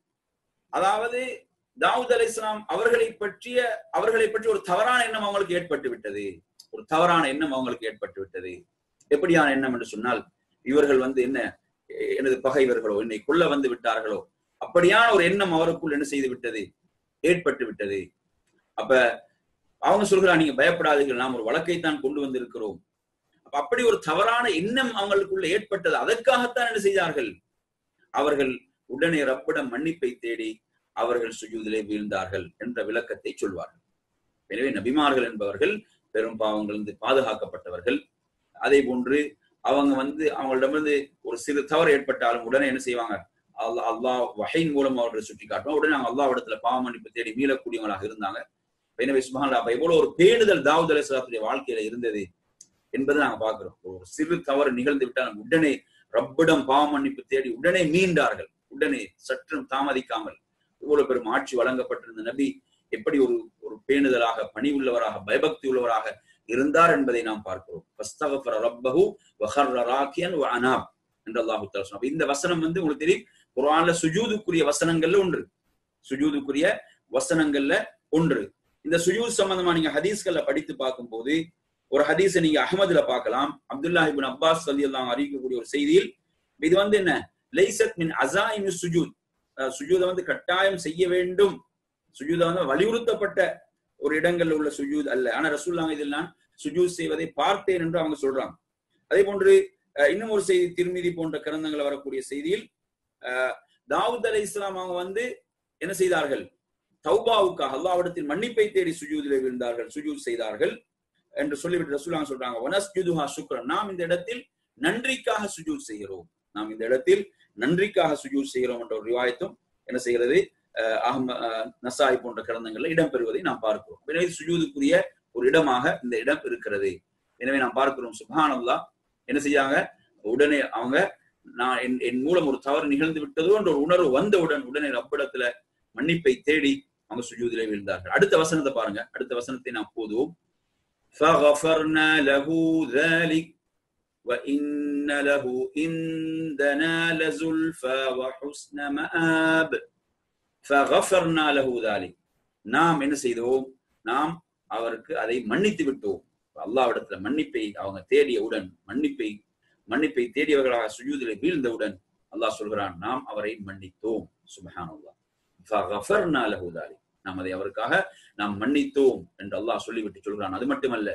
அதாவது தாவூத் அலி இஸ்லாம் அவர்களை பற்றிய அவர்களை பற்றி ஒரு தவறான எண்ணம் அவங்களுக்கு ஏற்பட்டு விட்டது ஒரு தவறான எண்ணம் அவங்களுக்கு ஏற்பட்டு விட்டது எப்படியான எண்ணம் என்று சொன்னால் இவர்கள் வந்து என்ன எனது பகைவர்களோ என்னை கொல்ல வந்து விட்டார்களோ அப்படியான ஒரு எண்ணம் அவருக்குள் என்ன செய்து விட்டது ஏற்பட்டு விட்டது அப்ப அவங்க சொல்கிறார் நீங்க பயப்படாதீர்கள் நாம் ஒரு வழக்கை தான் கொண்டு வந்திருக்கிறோம் அப்ப அப்படி ஒரு தவறான எண்ணம் அவங்களுக்குள்ள ஏற்பட்டது அதற்காகத்தான் என்ன செய்தார்கள் அவர்கள் உடனே ரப்பிடம் மன்னிப்பை தேடி அவர்கள் சுஜூதிலே வீழ்ந்தார்கள் என்ற விளக்கத்தை சொல்வார்கள் எனவே நபிமார்கள் என்பவர்கள் பெரும் பாவங்களிலிருந்து பாதுகாக்கப்பட்டவர்கள் அதே போன்று அவங்க வந்து அவங்களிடமிருந்து ஒரு சிறு தவறு ஏற்பட்டாலும் உடனே என்ன செய்வாங்க அல்லா அல்லாஹ் வகையின் மூலம் அவர்களை சுட்டி காட்டுவோம் உடனே அவங்க அல்லா இடத்துல பாவ மன்னிப்பு தேடி மீளக்கூடியவங்களாக இருந்தாங்க எனவே சுபஹான் அப்ப எவ்வளவு ஒரு பேணுதல் தாவூத் அலிஸ்லாத்துடைய வாழ்க்கையில இருந்தது என்பதை நாங்க பாக்குறோம் ஒரு சிறு தவறு நிகழ்ந்து விட்டால் உடனே ரப்பிடம் பாவ மன்னிப்பு தேடி உடனே மீண்டார்கள் உடனே சற்றும் தாமதிக்காமல் இவ்வளவு பெரும் ஆட்சி வழங்கப்பட்டிருந்த நபி எப்படி ஒரு ஒரு பேணுதலாக பணி உள்ளவராக பயபக்தி உள்ளவராக இருந்தார் என்பதை நாம் பார்க்கிறோம் ரப்பஹு வஹர்ராக்கியன் அனாப் என்று அல்லாஹு தலா இந்த வசனம் வந்து உங்களுக்கு தெரியும் குரான்ல சுஜூதுக்குரிய வசனங்கள்ல ஒன்று சுஜூதுக்குரிய வசனங்கள்ல ஒன்று இந்த சுஜூத் சம்பந்தமா நீங்க ஹதீஸ்கள்ல படித்து பார்க்கும் போது ஒரு ஹதீஸை நீங்க அகமதுல பார்க்கலாம் அப்துல்லா இபின் அப்பாஸ் சொல்லி எல்லாம் அறிவிக்கக்கூடிய ஒரு செய்தியில் இது வந்து என்ன லைசத் மின் அசாயிமி சுஜூத் சுஜூத வந்து கட்டாயம் செய்ய வேண்டும் சுஜூத வந்து வலியுறுத்தப்பட்ட ஒரு இடங்கள்ல உள்ள சுஜூத் அல்ல ஆனா ரசூல்லாங்க இதில் நான் சுஜூத் செய்வதை பார்த்தேன் என்று அவங்க சொல்றாங்க அதே போன்று இன்னும் ஒரு செய்தி திருமீதி போன்ற கிரந்தங்கள் வரக்கூடிய செய்தியில் தாவூத் அலி இஸ்லாம் அவங்க வந்து என்ன செய்தார்கள் தௌபாவுக்காக அல்லாவிடத்தில் மன்னிப்பை தேடி சுஜூதிலே விழுந்தார்கள் சுஜூத் செய்தார்கள் என்று சொல்லிவிட்டு ரசூலாங்க சொல்றாங்க வனஸ்ஜுதுஹா சுக்ரன் நாம் இந்த இடத்தில் நன்றிக்காக சுஜூத் செய்கிறோம் நாம் இந்த இடத்தில் நன்றிக்காக சுஜூத் செய்கிறோம் என்ற ஒரு ரிவாயத்தும் என்ன செய்கிறது அஹம நசாய் போன்ற கிரந்தங்கள்ல இடம்பெறுவதை நாம் பார்க்கிறோம் எனவே சுஜூதுக்குரிய ஒரு இடமாக இந்த இடம் இருக்கிறது எனவே நாம் பார்க்கிறோம் சுபானல்லா என்ன செய்யாங்க உடனே அவங்க நான் என் என் மூலம் ஒரு தவறு நிகழ்ந்து விட்டதோ என்ற ஒரு உணர்வு வந்தவுடன் உடனே ரப்பிடத்துல மன்னிப்பை தேடி அவங்க சுஜூதிலே விழுந்தார்கள் அடுத்த வசனத்தை பாருங்க அடுத்த வசனத்தை நாம் போதுவோம் فغفرنا له ذلك وإن له عندنا لزلفى وحسن مآب فغفرنا له ذلك நாம் என்ன செய்தோம் நாம் அவருக்கு அதை மன்னித்து விட்டோம் அல்லாவிடத்துல மன்னிப்பை அவங்க தேடியவுடன் மன்னிப்பை மன்னிப்பை தேடியவர்களாக சுஜூதிலே வீழ்ந்தவுடன் அல்லாஹ் சொல்கிறான் நாம் அவரை மன்னித்தோம் சுபஹான் லஹு நாம் அதை அவருக்காக நாம் மன்னித்தோம் என்று அல்லாஹ் சொல்லிவிட்டு சொல்கிறான் அது மட்டுமல்ல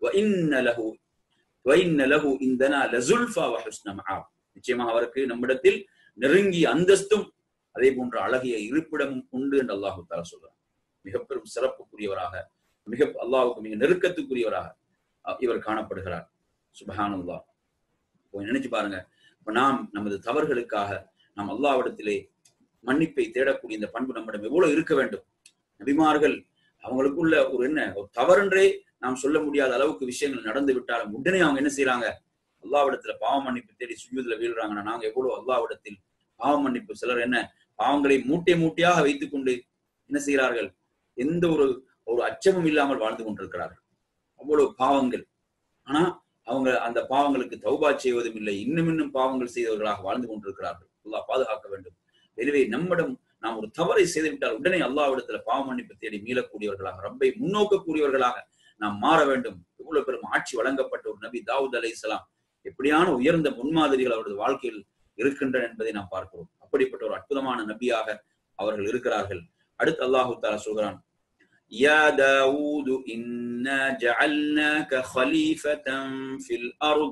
நிச்சயமாக அவருக்கு நம்மிடத்தில் நெருங்கிய அந்தஸ்தும் அதே போன்ற அழகிய இருப்பிடமும் உண்டு என்று அல்லாஹு தாலா சொல்றான் மிக பெரும் சிறப்புக்குரியவராக மிக அல்லாஹுக்கு மிக நெருக்கத்துக்குரியவராக இவர் காணப்படுகிறார் சுபஹானுல்லா நினைச்சு பாருங்க இப்ப நாம் நமது தவறுகளுக்காக நாம் அல்லாவிடத்திலே மன்னிப்பை தேடக்கூடிய இந்த பண்பு நம்மிடம் எவ்வளவு இருக்க வேண்டும் நபிமார்கள் அவங்களுக்குள்ள ஒரு என்ன ஒரு தவறென்றே நாம் சொல்ல முடியாத அளவுக்கு விஷயங்கள் நடந்து விட்டாலும் உடனே அவங்க என்ன செய்யறாங்க அல்லாவிடத்துல பாவ மன்னிப்பு தேடி சுஜூதுல வீழ்றாங்கன்னா நாங்க எவ்வளவு அல்லாவிடத்தில் பாவ மன்னிப்பு சிலர் என்ன பாவங்களை மூட்டை மூட்டையாக வைத்துக் கொண்டு என்ன செய்கிறார்கள் எந்த ஒரு ஒரு அச்சமும் இல்லாமல் வாழ்ந்து கொண்டிருக்கிறார்கள் அவ்வளவு பாவங்கள் ஆனா அவங்க அந்த பாவங்களுக்கு தௌபா செய்வதும் இல்லை இன்னும் இன்னும் பாவங்கள் செய்தவர்களாக வாழ்ந்து கொண்டிருக்கிறார்கள் அல்லாஹ் பாதுகாக்க வேண்டும் எனவே நம்மிடம் நாம் ஒரு தவறை செய்துவிட்டால் உடனே அல்லாவிடத்துல பாவ மன்னிப்பு தேடி மீளக்கூடியவர்களாக ரப்பை முன்னோக்கக்கூடியவர்களாக நாம் மாற வேண்டும் இவ்வளவு பெரும் ஆட்சி வழங்கப்பட்ட ஒரு நபி தாவூத் அலை எப்படியான உயர்ந்த முன்மாதிரிகள் அவரது வாழ்க்கையில் இருக்கின்றன என்பதை நாம் பார்க்கிறோம் அப்படிப்பட்ட ஒரு அற்புதமான நபியாக அவர்கள் இருக்கிறார்கள் அடுத்து அல்லாஹு தாலா சொல்கிறான் يا داود إنا جعلناك خليفة في الأرض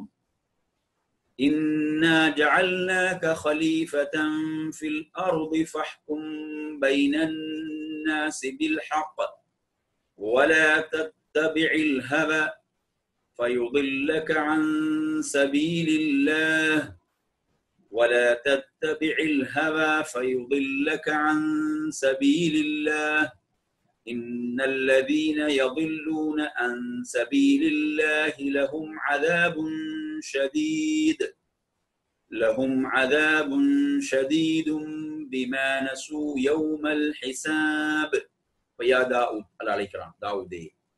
إنا جعلناك خليفة في الأرض فاحكم بين الناس بالحق ولا تتبع الهوى فيضلك عن سبيل الله ولا تتبع الهوى فيضلك عن سبيل الله إن الذين يضلون عن سبيل الله لهم عذاب شديد لهم عذاب شديد بما نسوا يوم الحساب فيا داود الله عليك داود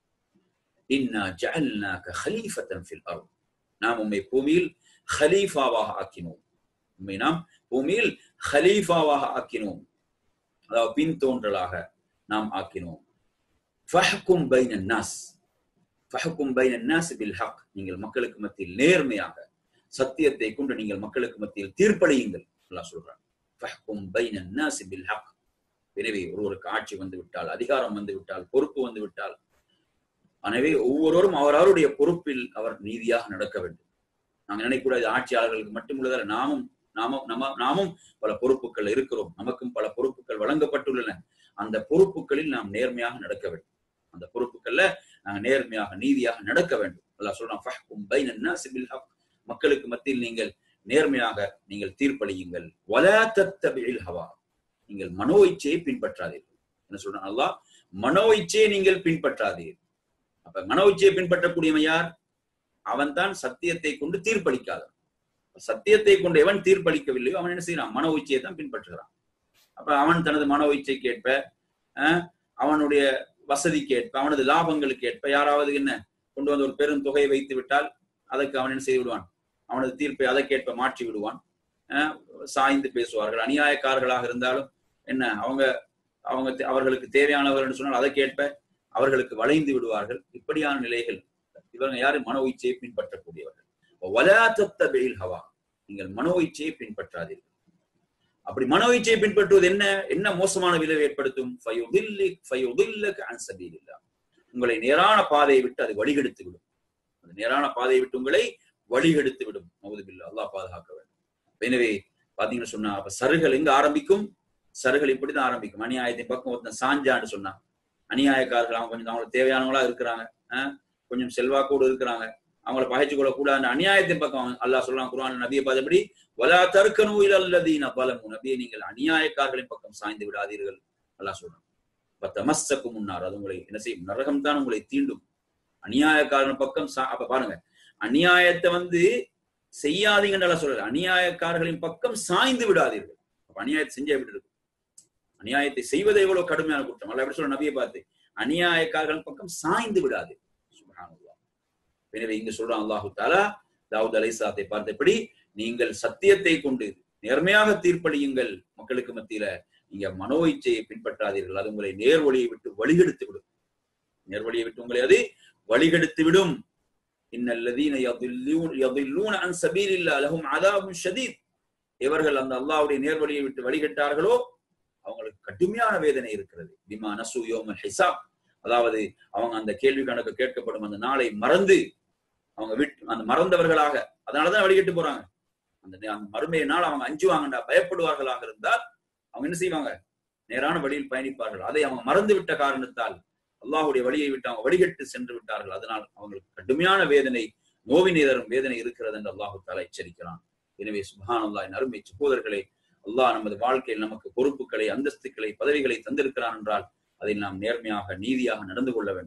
إنا جعلناك خليفة في الأرض நாம் உம்மை பூமியில் ஹலீஃபாவாக ஆக்கினோம் உம்மை நாம் பூமியில் ஹலீஃபாவாக ஆக்கினோம் அதாவது பின் தோன்றலாக நாம் ஆக்கினோம் ஃபஹ்கும் பைன நாஸ் ஃபஹ்கும் பைன நாஸ் பில் ஹக் நீங்கள் மக்களுக்கு மத்தியில் நேர்மையாக சத்தியத்தை கொண்டு நீங்கள் மக்களுக்கு மத்தியில் தீர்ப்பளியுங்கள் அல்லாஹ் சொல்றான் ஃபஹ்கும் பைன நாஸ் பில் ஹக் எனவே ஒருவருக்கு ஆட்சி வந்து விட்டால் அதிகாரம் வந்து விட்டால் பொறுப்பு வந்து விட்டால் எனவே ஒவ்வொருவரும் அவரவருடைய பொறுப்பில் அவர் நீதியாக நடக்க வேண்டும் நாங்க நினைக்கூடாது ஆட்சியாளர்களுக்கு மட்டுமுள்ளதால் நாமும் நாமும் நம்ம நாமும் பல பொறுப்புகள் இருக்கிறோம் நமக்கும் பல பொறுப்புகள் வழங்கப்பட்டுள்ளன அந்த பொறுப்புகளில் நாம் நேர்மையாக நடக்க வேண்டும் அந்த பொறுப்புகள்ல நாங்க நேர்மையாக நீதியாக நடக்க வேண்டும் அல்லாஹ் சொல்றான் ஃபஹ்கும் பைன الناس بالحق மக்களுக்கு மத்தியில் நீங்கள் நேர்மையாக நீங்கள் தீர்ப்பளியுங்கள் வலா தத்தபில் ஹவா நீங்கள் மனோ இச்சையை பின்பற்றாதீர்கள் என்ன சொல்றான் அல்லாஹ் மனோ இச்சையை நீங்கள் பின்பற்றாதீர்கள் அப்ப மனோ இச்சையை பின்பற்றக்கூடியவன் யார் அவன் தான் சத்தியத்தை கொண்டு தீர்ப்பளிக்காதவன் சத்தியத்தை கொண்டு எவன் தீர்ப்பளிக்கவில்லையோ அவன் என்ன செய்யறான் மனோ இச்சையை தான் பின்பற்றுகிறான் அப்ப அவன் தனது மனோ இச்சைக்கு ஏற்ப அவனுடைய வசதிக்கு ஏற்ப அவனது லாபங்களுக்கு ஏற்ப யாராவது என்ன கொண்டு வந்து ஒரு பெரும் தொகையை வைத்து விட்டால் அதற்கு அவன் என்ன செய்து விடுவான் அவனது தீர்ப்பை அதற்கேற்ப மாற்றி விடுவான் சாய்ந்து பேசுவார்கள் அநியாயக்காரர்களாக இருந்தாலும் என்ன அவங்க அவங்க அவர்களுக்கு தேவையானவர் என்று சொன்னால் அதற்கேற்ப அவர்களுக்கு வளைந்து விடுவார்கள் இப்படியான நிலைகள் இவங்க யாரு மனோ இச்சையை பின்பற்றக்கூடியவர்கள் வலாத்தத்தபில் ஹவா நீங்கள் மனோ இச்சையை பின்பற்றாதீர்கள் அப்படி மனோ இச்சையை பின்பற்றுவது என்ன என்ன மோசமான விளைவை ஏற்படுத்தும் உங்களை நேரான பாதையை விட்டு அது வழிகெடுத்து விடும் அந்த நேரான பாதையை விட்டு உங்களை வழிகெடுத்து விடும் மௌதுபில்லா அல்லாஹ் பாதுகாக்க வேண்டும் எனவே பாத்தீங்கன்னு சொன்னா அப்ப சருகள் எங்க ஆரம்பிக்கும் சருகள் இப்படிதான் ஆரம்பிக்கும் அநியாயத்தின் பக்கம் ஒருத்தன் சாஞ்சான்னு சொன்னான் அநியாயக்காரர்கள் அவங்க கொஞ்சம் அவங்களுக்கு தேவையானவங்களா இருக்கிறாங்க கொஞ்சம் செல்வாக்கோடு இருக்கிறாங்க அவங்கள பகைச்சு கொள்ள கூடாது அநியாயத்தின் பக்கம் அல்லாஹ் சொல்லலாம் குரான் நபியை பார்த்தபடி வலா தற்கனு இல்லல்லதீன பலமு நபியை நீங்கள் அநியாயக்காரர்களின் பக்கம் சாய்ந்து விடாதீர்கள் அல்லாஹ் சொல்றான் தமஸ்ஸக்கு முன்னார் அது உங்களை என்ன செய்யும் நரகம் தான் உங்களை தீண்டும் அநியாயக்காரன் பக்கம் அப்ப பாருங்க அநியாயத்தை வந்து செய்யாதீங்கன்னு சொல்லல அநியாயக்காரர்களின் பக்கம் சாய்ந்து விடாதீர்கள் அப்ப அநியாயத்தை செஞ்சே விட்டு இருக்கு அநியாயத்தை செய்வது எவ்வளவு கடுமையான குற்றம் அல்ல எப்படி சொல்ல நபியை பார்த்து அநியாயக்காரர்கள் பக்கம் சாய்ந்து விடாது எனவே இங்க சொல்றான் அல்லாஹு தாலா தாவூத் அலைசாத்தை பார்த்தபடி நீங்கள் சத்தியத்தை கொண்டு நேர்மையாக தீர்ப்பளியுங்கள் மக்களுக்கு மத்தியில நீங்க மனோ இச்சையை பின்பற்றாதீர்கள் அது உங்களை நேர்வழியை விட்டு வழிகெடுத்து விடும் நேர்வழியை விட்டு உங்களை அது வழிகெடுத்து விடும் இன்னல்லதீன யதில்லூன அன் சபீலில்லா லஹும் அதாபுன் ஷதீத் இவர்கள் அந்த அல்லாஹ்வுடைய நேர்வழியை விட்டு வழிகட்டார்களோ அவங்களுக்கு கடுமையான வேதனை இருக்கிறது பிமா நசு யோமல் ஹிசாப் அதாவது அவங்க அந்த கேள்வி கணக்கு கேட்கப்படும் அந்த நாளை மறந்து அவங்க விட்டு அந்த மறந்தவர்களாக அதனாலதான் வழிகட்டு போறாங்க அந்த அந்த மறுமைய நாள் அவங்க அஞ்சுவாங்கண்டா பயப்படுவார்களாக இருந்தால் அவங்க என்ன செய்வாங்க நேரான வழியில் பயணிப்பார்கள் அதை அவங்க மறந்து விட்ட காரணத்தால் அல்லாஹுடைய வழியை விட்டு அவங்க வழிகட்டு சென்று விட்டார்கள் அதனால் அவங்களுக்கு கடுமையான வேதனை நோவினை தரும் வேதனை இருக்கிறது என்று அல்லாஹு தாலா எச்சரிக்கிறான் எனவே சுபான் அல்லாஹின் அருமை சகோதரர்களை அல்லாஹ் நமது வாழ்க்கையில் நமக்கு பொறுப்புகளை அந்தஸ்துக்களை பதவிகளை தந்திருக்கிறான் என்றால் அதில் நாம் நேர்மையாக நீதியாக நடந்து கொள்ள வேண்டும்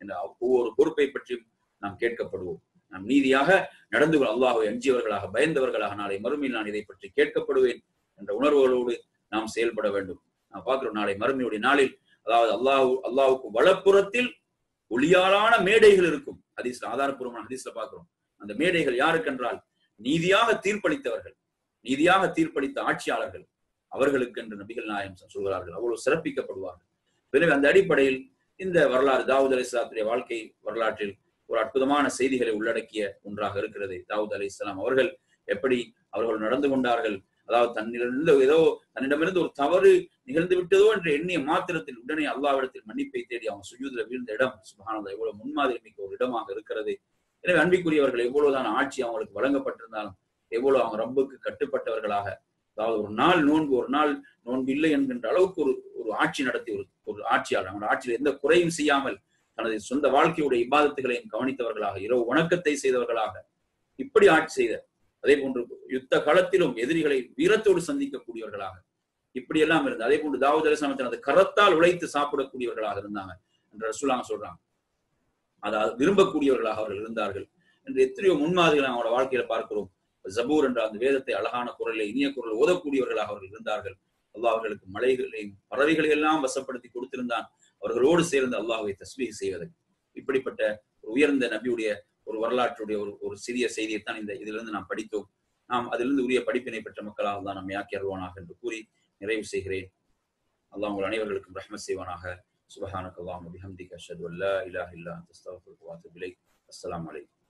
என்ற ஒவ்வொரு பொறுப்பை பற்றியும் நாம் கேட்கப்படுவோம் நாம் நீதியாக நடந்து கொள் அல்லாஹை அஞ்சியவர்களாக பயந்தவர்களாக நாளை மறுமையில் நான் இதை பற்றி கேட்கப்படுவேன் என்ற உணர்வுகளோடு நாம் செயல்பட வேண்டும் நாம் பார்க்கிறோம் நாளை மறுமையுடைய நாளில் அதாவது அல்லாஹ் அல்லாஹுக்கு வலப்புறத்தில் ஒளியாலான மேடைகள் இருக்கும் ஹதீஸ்ல ஆதாரப்பூர்வமான ஹதீஸ்ல பார்க்கிறோம் அந்த மேடைகள் யாருக்கென்றால் நீதியாக தீர்ப்பளித்தவர்கள் நீதியாக தீர்ப்பளித்த ஆட்சியாளர்கள் அவர்களுக்கு என்று நபிகள் நாயம் சொல்கிறார்கள் அவ்வளவு சிறப்பிக்கப்படுவார்கள் எனவே அந்த அடிப்படையில் இந்த வரலாறு தாவூத் அலி இஸ்லாத்துடைய வாழ்க்கை வரலாற்றில் ஒரு அற்புதமான செய்திகளை உள்ளடக்கிய ஒன்றாக இருக்கிறது தாவூத் அலி இஸ்லாம் அவர்கள் எப்படி அவர்கள் நடந்து கொண்டார்கள் அதாவது தன்னிலிருந்து ஏதோ தன்னிடமிருந்து ஒரு தவறு நிகழ்ந்து விட்டதோ என்று எண்ணிய மாத்திரத்தில் உடனே அல்லாவிடத்தில் மன்னிப்பை தேடி அவங்க சுயூதில் வீழ்ந்த இடம் சுபானந்தா எவ்வளவு முன்மாதிரி மிக்க ஒரு இடமாக இருக்கிறது எனவே அன்பிக்குரியவர்கள் எவ்வளவுதான் ஆட்சி அவங்களுக்கு வழங்கப்பட்டிருந்தாலும் எவ்வளவு அவங்க ரப்புக்கு கட்டுப்பட்டவர்களாக அதாவது ஒரு நாள் நோன்பு ஒரு நாள் நோன்பு இல்லை என்கின்ற அளவுக்கு ஒரு ஒரு ஆட்சி நடத்தி ஒரு ஒரு ஆட்சியாளர் அவங்களோட ஆட்சியில் எந்த குறையும் செய்யாமல் தனது சொந்த வாழ்க்கையுடைய இபாதத்துகளையும் கவனித்தவர்களாக இரவு வணக்கத்தை செய்தவர்களாக இப்படி ஆட்சி செய்த அதே போன்று யுத்த களத்திலும் எதிரிகளை வீரத்தோடு சந்திக்கக்கூடியவர்களாக இப்படி எல்லாம் இருந்தது அதே போன்று தாவூத் அலிஸ்லாம் தனது கரத்தால் உழைத்து சாப்பிடக்கூடியவர்களாக இருந்தாங்க என்று ரசூலாங்க சொல்றாங்க அதாவது விரும்பக்கூடியவர்களாக அவர்கள் இருந்தார்கள் என்று எத்தனையோ முன்மாதிரிகளை அவங்களோட வாழ்க்கையில பார்க்கிறோம் ஜபூர் என்ற அந்த வேதத்தை அழகான குரலை இனிய குரல் ஓதக்கூடியவர்களாக அவர்கள் இருந்தார்கள் அல்லாஹ் அவர்களுக்கு மலைகளையும் பறவைகளை எல்லாம் வசப்படுத்தி கொடுத்திருந்தான் அவர்களோடு சேர்ந்து அல்லாஹுவை தஸ்மீக செய்வதற்கு இப்படிப்பட்ட ஒரு உயர்ந்த நபியுடைய ஒரு வரலாற்றுடைய ஒரு ஒரு சிறிய செய்தியைத்தான் இந்த இதிலிருந்து நாம் படித்தோம் நாம் அதிலிருந்து உரிய படிப்பினை பெற்ற மக்களாக தான் நம்மை ஆக்கி அருள்வானாக என்று கூறி நிறைவு செய்கிறேன் அல்லாஹ் உங்கள் அனைவர்களுக்கும் ரஹ்மத் செய்வானாக சுபஹானக் அல்லாஹ் பிஹம்திக அஷ்ஹது அல்லா இலாஹ இல்லா அன்த அஸ்தக்ஃபிருக வ அத்தூபு இலைக் அஸ்ஸலாமு அலைக்கும்